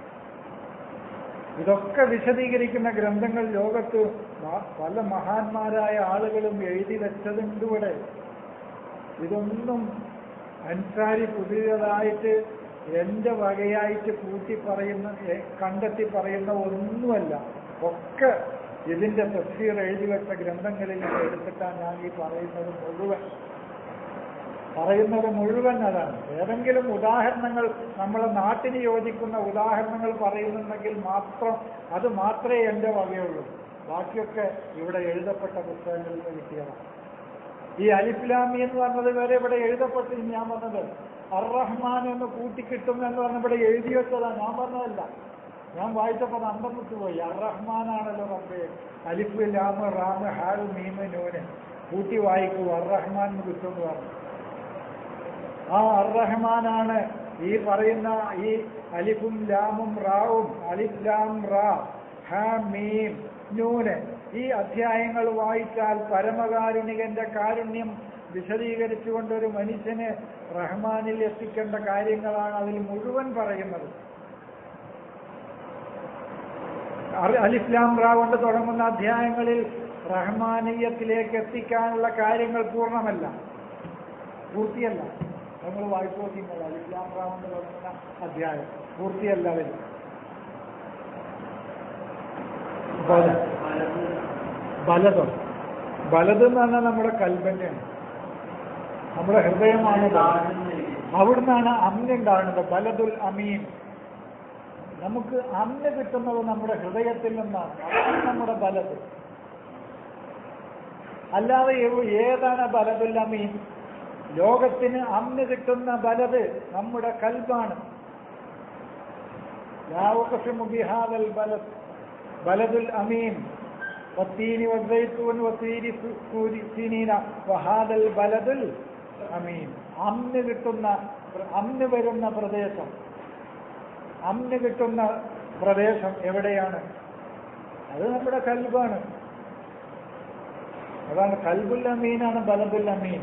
ഇതൊക്കെ വിശദീകരിക്കുന്ന ഗ്രന്ഥങ്ങൾ ലോകത്ത് മ- പല മഹാന്മാരായ ആളുകളും എഴുതി വെച്ചതുണ്ട് ഇവിടെ ഇതൊന്നും അൻസാരി പുതിയതായിട്ട് എന്റെ വകയായിട്ട് കൂട്ടി പറയുന്ന എ- കണ്ടെത്തി പറയുന്ന ഒന്നുമല്ല ഒക്കെ ഇതിന്റെ തഫ്സീർ എഴുതി വെച്ച ഗ്രന്ഥങ്ങളിൽ നിന്ന് എടുത്തിട്ടാണ് ഞാൻ ഈ പറയുന്നത് മുഴുവൻ പറയുന്നത് മുഴുവൻ അതാണ് ഏതെങ്കിലും ഉദാഹരണങ്ങൾ നമ്മളെ നാട്ടിന് യോജിക്കുന്ന ഉദാഹരണങ്ങൾ പറയുന്നുണ്ടെങ്കിൽ മാത്രം അത് മാത്രമേ എൻ്റെ വകയുള്ളൂ ബാക്കിയൊക്കെ ഇവിടെ എഴുതപ്പെട്ട പുസ്തകങ്ങളിൽ നിന്ന് കിട്ടിയതാണ് ഈ അലിഫ്ലാമി എന്ന് പറഞ്ഞത് വരെ ഇവിടെ എഴുതപ്പെട്ട് ഞാൻ പറഞ്ഞത് അർറഹ്മാൻ എന്ന് കൂട്ടിക്കിട്ടും എന്ന് പറഞ്ഞ ഇവിടെ എഴുതി വെച്ചതാ ഞാൻ പറഞ്ഞതല്ല ഞാൻ വായിച്ചപ്പോൾ അത് അന്തം വിട്ടുപോയി അർറഹ്മാനാണല്ലോ റബ്ബേ അലിഫ് ലാമ് റാമ് ഹാല് മീമ് നൂന് കൂട്ടി വായിക്കൂ അർറഹ്മാൻ എന്ന് കിട്ടും എന്ന് പറഞ്ഞു ആ അർറഹ്മാനാണ് ഈ പറയുന്ന ഈ അലിഫും ലാമും റാവും അലിഫ് ലാം റാ ഹ മീം നൂന് ഈ അധ്യായങ്ങൾ വായിച്ചാൽ പരമകാരുണികന്റെ കാരുണ്യം വിശദീകരിച്ചുകൊണ്ട് ഒരു മനുഷ്യന് റഹ്മാനിൽ എത്തിക്കേണ്ട കാര്യങ്ങളാണ് അതിൽ മുഴുവൻ പറയുന്നത് അറി- അലിഫ്ലാം റാ കൊണ്ട് തുടങ്ങുന്ന അധ്യായങ്ങളിൽ റഹ്മാനീയത്തിലേക്ക് എത്തിക്കാനുള്ള കാര്യങ്ങൾ പൂർണ്ണമല്ല പൂർത്തിയല്ല നമ്മൾ വായിച്ചു നോക്കിങ്ങൾ അലിഫ്ലാം റാ കൊണ്ട് തുടങ്ങുന്ന അധ്യായം പൂർത്തിയല്ല അതിൽ ബല ബലതം ബലത് എന്ന് പറഞ്ഞാൽ നമ്മുടെ കൽബന്യാണ് നമ്മുടെ ഹൃദയമാണ് ബലം. അവിടുന്നാണ് അമ്ന ഉണ്ടാകുന്നത് ബലതുൽ അമീൻ നമുക്ക് അമ്മ കിട്ടുന്നത് നമ്മുടെ ഹൃദയത്തിൽ നിന്നാണ് അതാണ് നമ്മുടെ ബലത് അല്ലാതെ എവ്- ഏതാണ് ബലതുൽ അമീൻ ലോകത്തിന് അമ്മ കിട്ടുന്ന ബലത് നമ്മുടെ കൽബാണ് ലാവകസിമു ബിഹാദൽ ബലത് ബലതുൽ അമീൻ والتين والزيتون وطير سور سنين وهذا البلد الأمين അമ്ന് കിട്ടുന്ന അമ്ന് വരുന്ന പ്രദേശം അമ്ന് കിട്ടുന്ന പ്രദേശം എവിടെയാണ് അത് നമ്മുടെ കൽബാണ് അതാണ് കൽബുൽ അമീനാണ് ബലബുൽ അമീൻ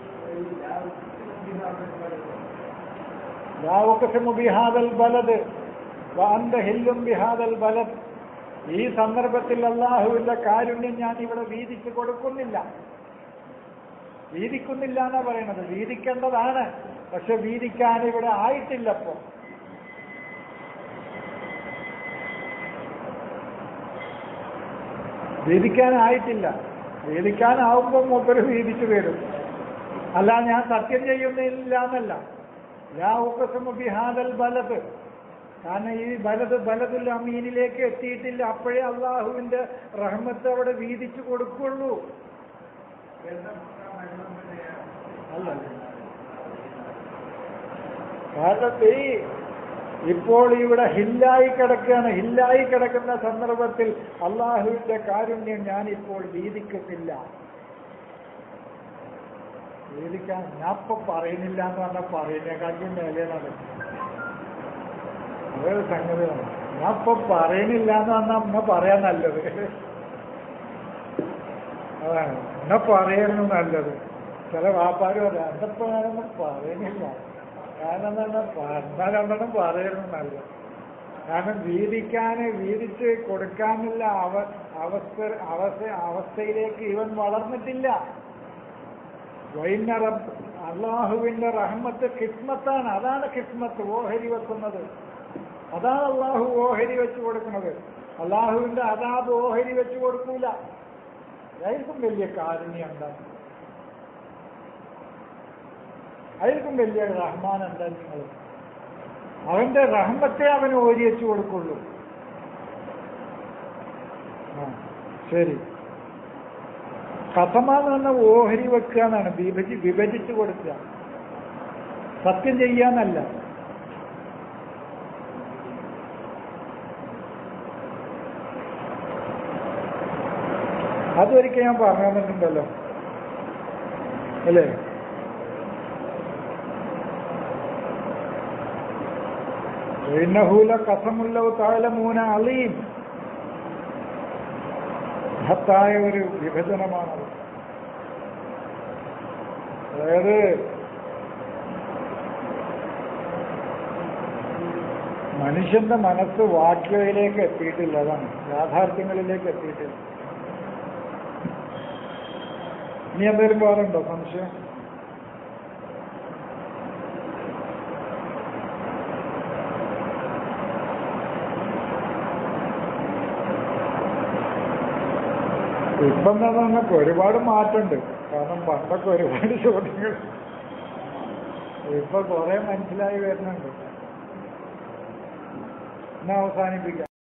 ലാവുക്കസിമു ബിഹാദൽ ബലദ് വാന്ത ഹില്ലും ബിഹാദൽ ബലദ് ഈ സന്ദർഭത്തിൽ അള്ളാഹുവിന്റെ കാരുണ്യം ഞാൻ ഇവിടെ വീതിച്ചു കൊടുക്കുന്നില്ല വീതിക്കുന്നില്ല എന്നാ പറയണത് വീതിക്കേണ്ടതാണ് പക്ഷെ വീതിക്കാൻ ഇവിടെ ആയിട്ടില്ലപ്പോ വീതിക്കാനായിട്ടില്ല വീതിക്കാനാവുമ്പോൾ മൂപ്പര് വീതിച്ചു വരും അല്ല ഞാൻ സത്യം ചെയ്യുന്നില്ല എന്നല്ല ലാ ഉക്കസുമു ബിഹാദൽ ബലത് കാരണം ഈ ബലത് ബലതുൽ അമീനിലേക്ക് എത്തിയിട്ടില്ല അപ്പോഴേ അള്ളാഹുവിന്റെ റഹ്മത്ത് അവിടെ വീതിച്ചു കൊടുക്കുള്ളൂ അല്ല കാരണം ഈ ഇപ്പോൾ ഇവിടെ ഹില്ലായി കിടക്കുകയാണ് ഹില്ലായി കിടക്കുന്ന സന്ദർഭത്തിൽ അള്ളാഹുവിന്റെ കാരുണ്യം ഞാൻ ഇപ്പോൾ വീതിക്കുന്നില്ല വീതിക്കാൻ ഞാൻ ഇപ്പൊ പറയുന്നില്ല എന്ന് പറഞ്ഞാൽ പറയുന്നേക്കാളും മേലെയാണ് അതൊരു സംഗതിയാണ് ഞാൻ ഇപ്പൊ പറയുന്നില്ല എന്ന് പറഞ്ഞാൽ അമ്മ പറയാൻ നല്ലത് അതാണ് എന്നെ പറയായിരുന്നു നല്ലത് ചില വാപ്പാര് പറയാം എന്തപ്പോ ഞാനൊന്നും പറയുന്നില്ല കാരണം എന്താ പറഞ്ഞാൽ രണ്ടെണ്ണം പറയായിരുന്നു നല്ലത് കാരണം വീതിക്കാന് വീതിച്ച് കൊടുക്കാനുള്ള അവ അവസ്ഥ അവസ്ഥ അവസ്ഥയിലേക്ക് ഇവൻ വളർന്നിട്ടില്ല വൈന്ന റബ്ബ് അള്ളാഹുവിന്റെ റഹ്മത്ത് കിസ്മത്താണ് അതാണ് കിസ്മത്ത് ഓഹരി വെക്കുന്നത് അതാണ് അള്ളാഹു ഓഹരി വെച്ച് കൊടുക്കുന്നത് അള്ളാഹുവിന്റെ അതാബ് ഓഹരി വെച്ച് കൊടുക്കൂല അതായിരിക്കും വലിയ കാരുണ്യം എന്താ അതായിരിക്കും വലിയ റഹ്മാൻ എന്താ നിങ്ങൾ അവന്റെ റഹ്മത്തെ അവന് ഓരി വെച്ച് കൊടുക്കുള്ളൂ ആ ശരി കഥമാന്ന് പറഞ്ഞ ഓഹരി വെക്കുക എന്നാണ് വിഭജി വിഭജിച്ച് കൊടുക്കുക സത്യം ചെയ്യാന്നല്ല അതൊരിക്കൽ ഞാൻ പറഞ്ഞു തന്നിട്ടുണ്ടല്ലോ അല്ലേ ഇന്നഹൂല കസമുള്ളവ് താഴമൂന അളീം മഹത്തായ ഒരു വിഭജനമാണത് അതായത് മനുഷ്യന്റെ മനസ്സ് വാക്യയിലേക്ക് എത്തിയിട്ടില്ല അതാണ് യാഥാർത്ഥ്യങ്ങളിലേക്ക് എത്തിയിട്ടില്ല ഇനി എന്തെങ്കിലും വേറുണ്ടോ സംശയം ഇപ്പം എന്താ നമുക്ക് ഒരുപാട് മാറ്റമുണ്ട് കാരണം പണ്ടൊക്കെ ഒരുപാട് ചോദ്യങ്ങൾ ഇപ്പൊ കുറെ മനസ്സിലായി വരുന്നുണ്ട് എന്നാ അവസാനിപ്പിക്കാം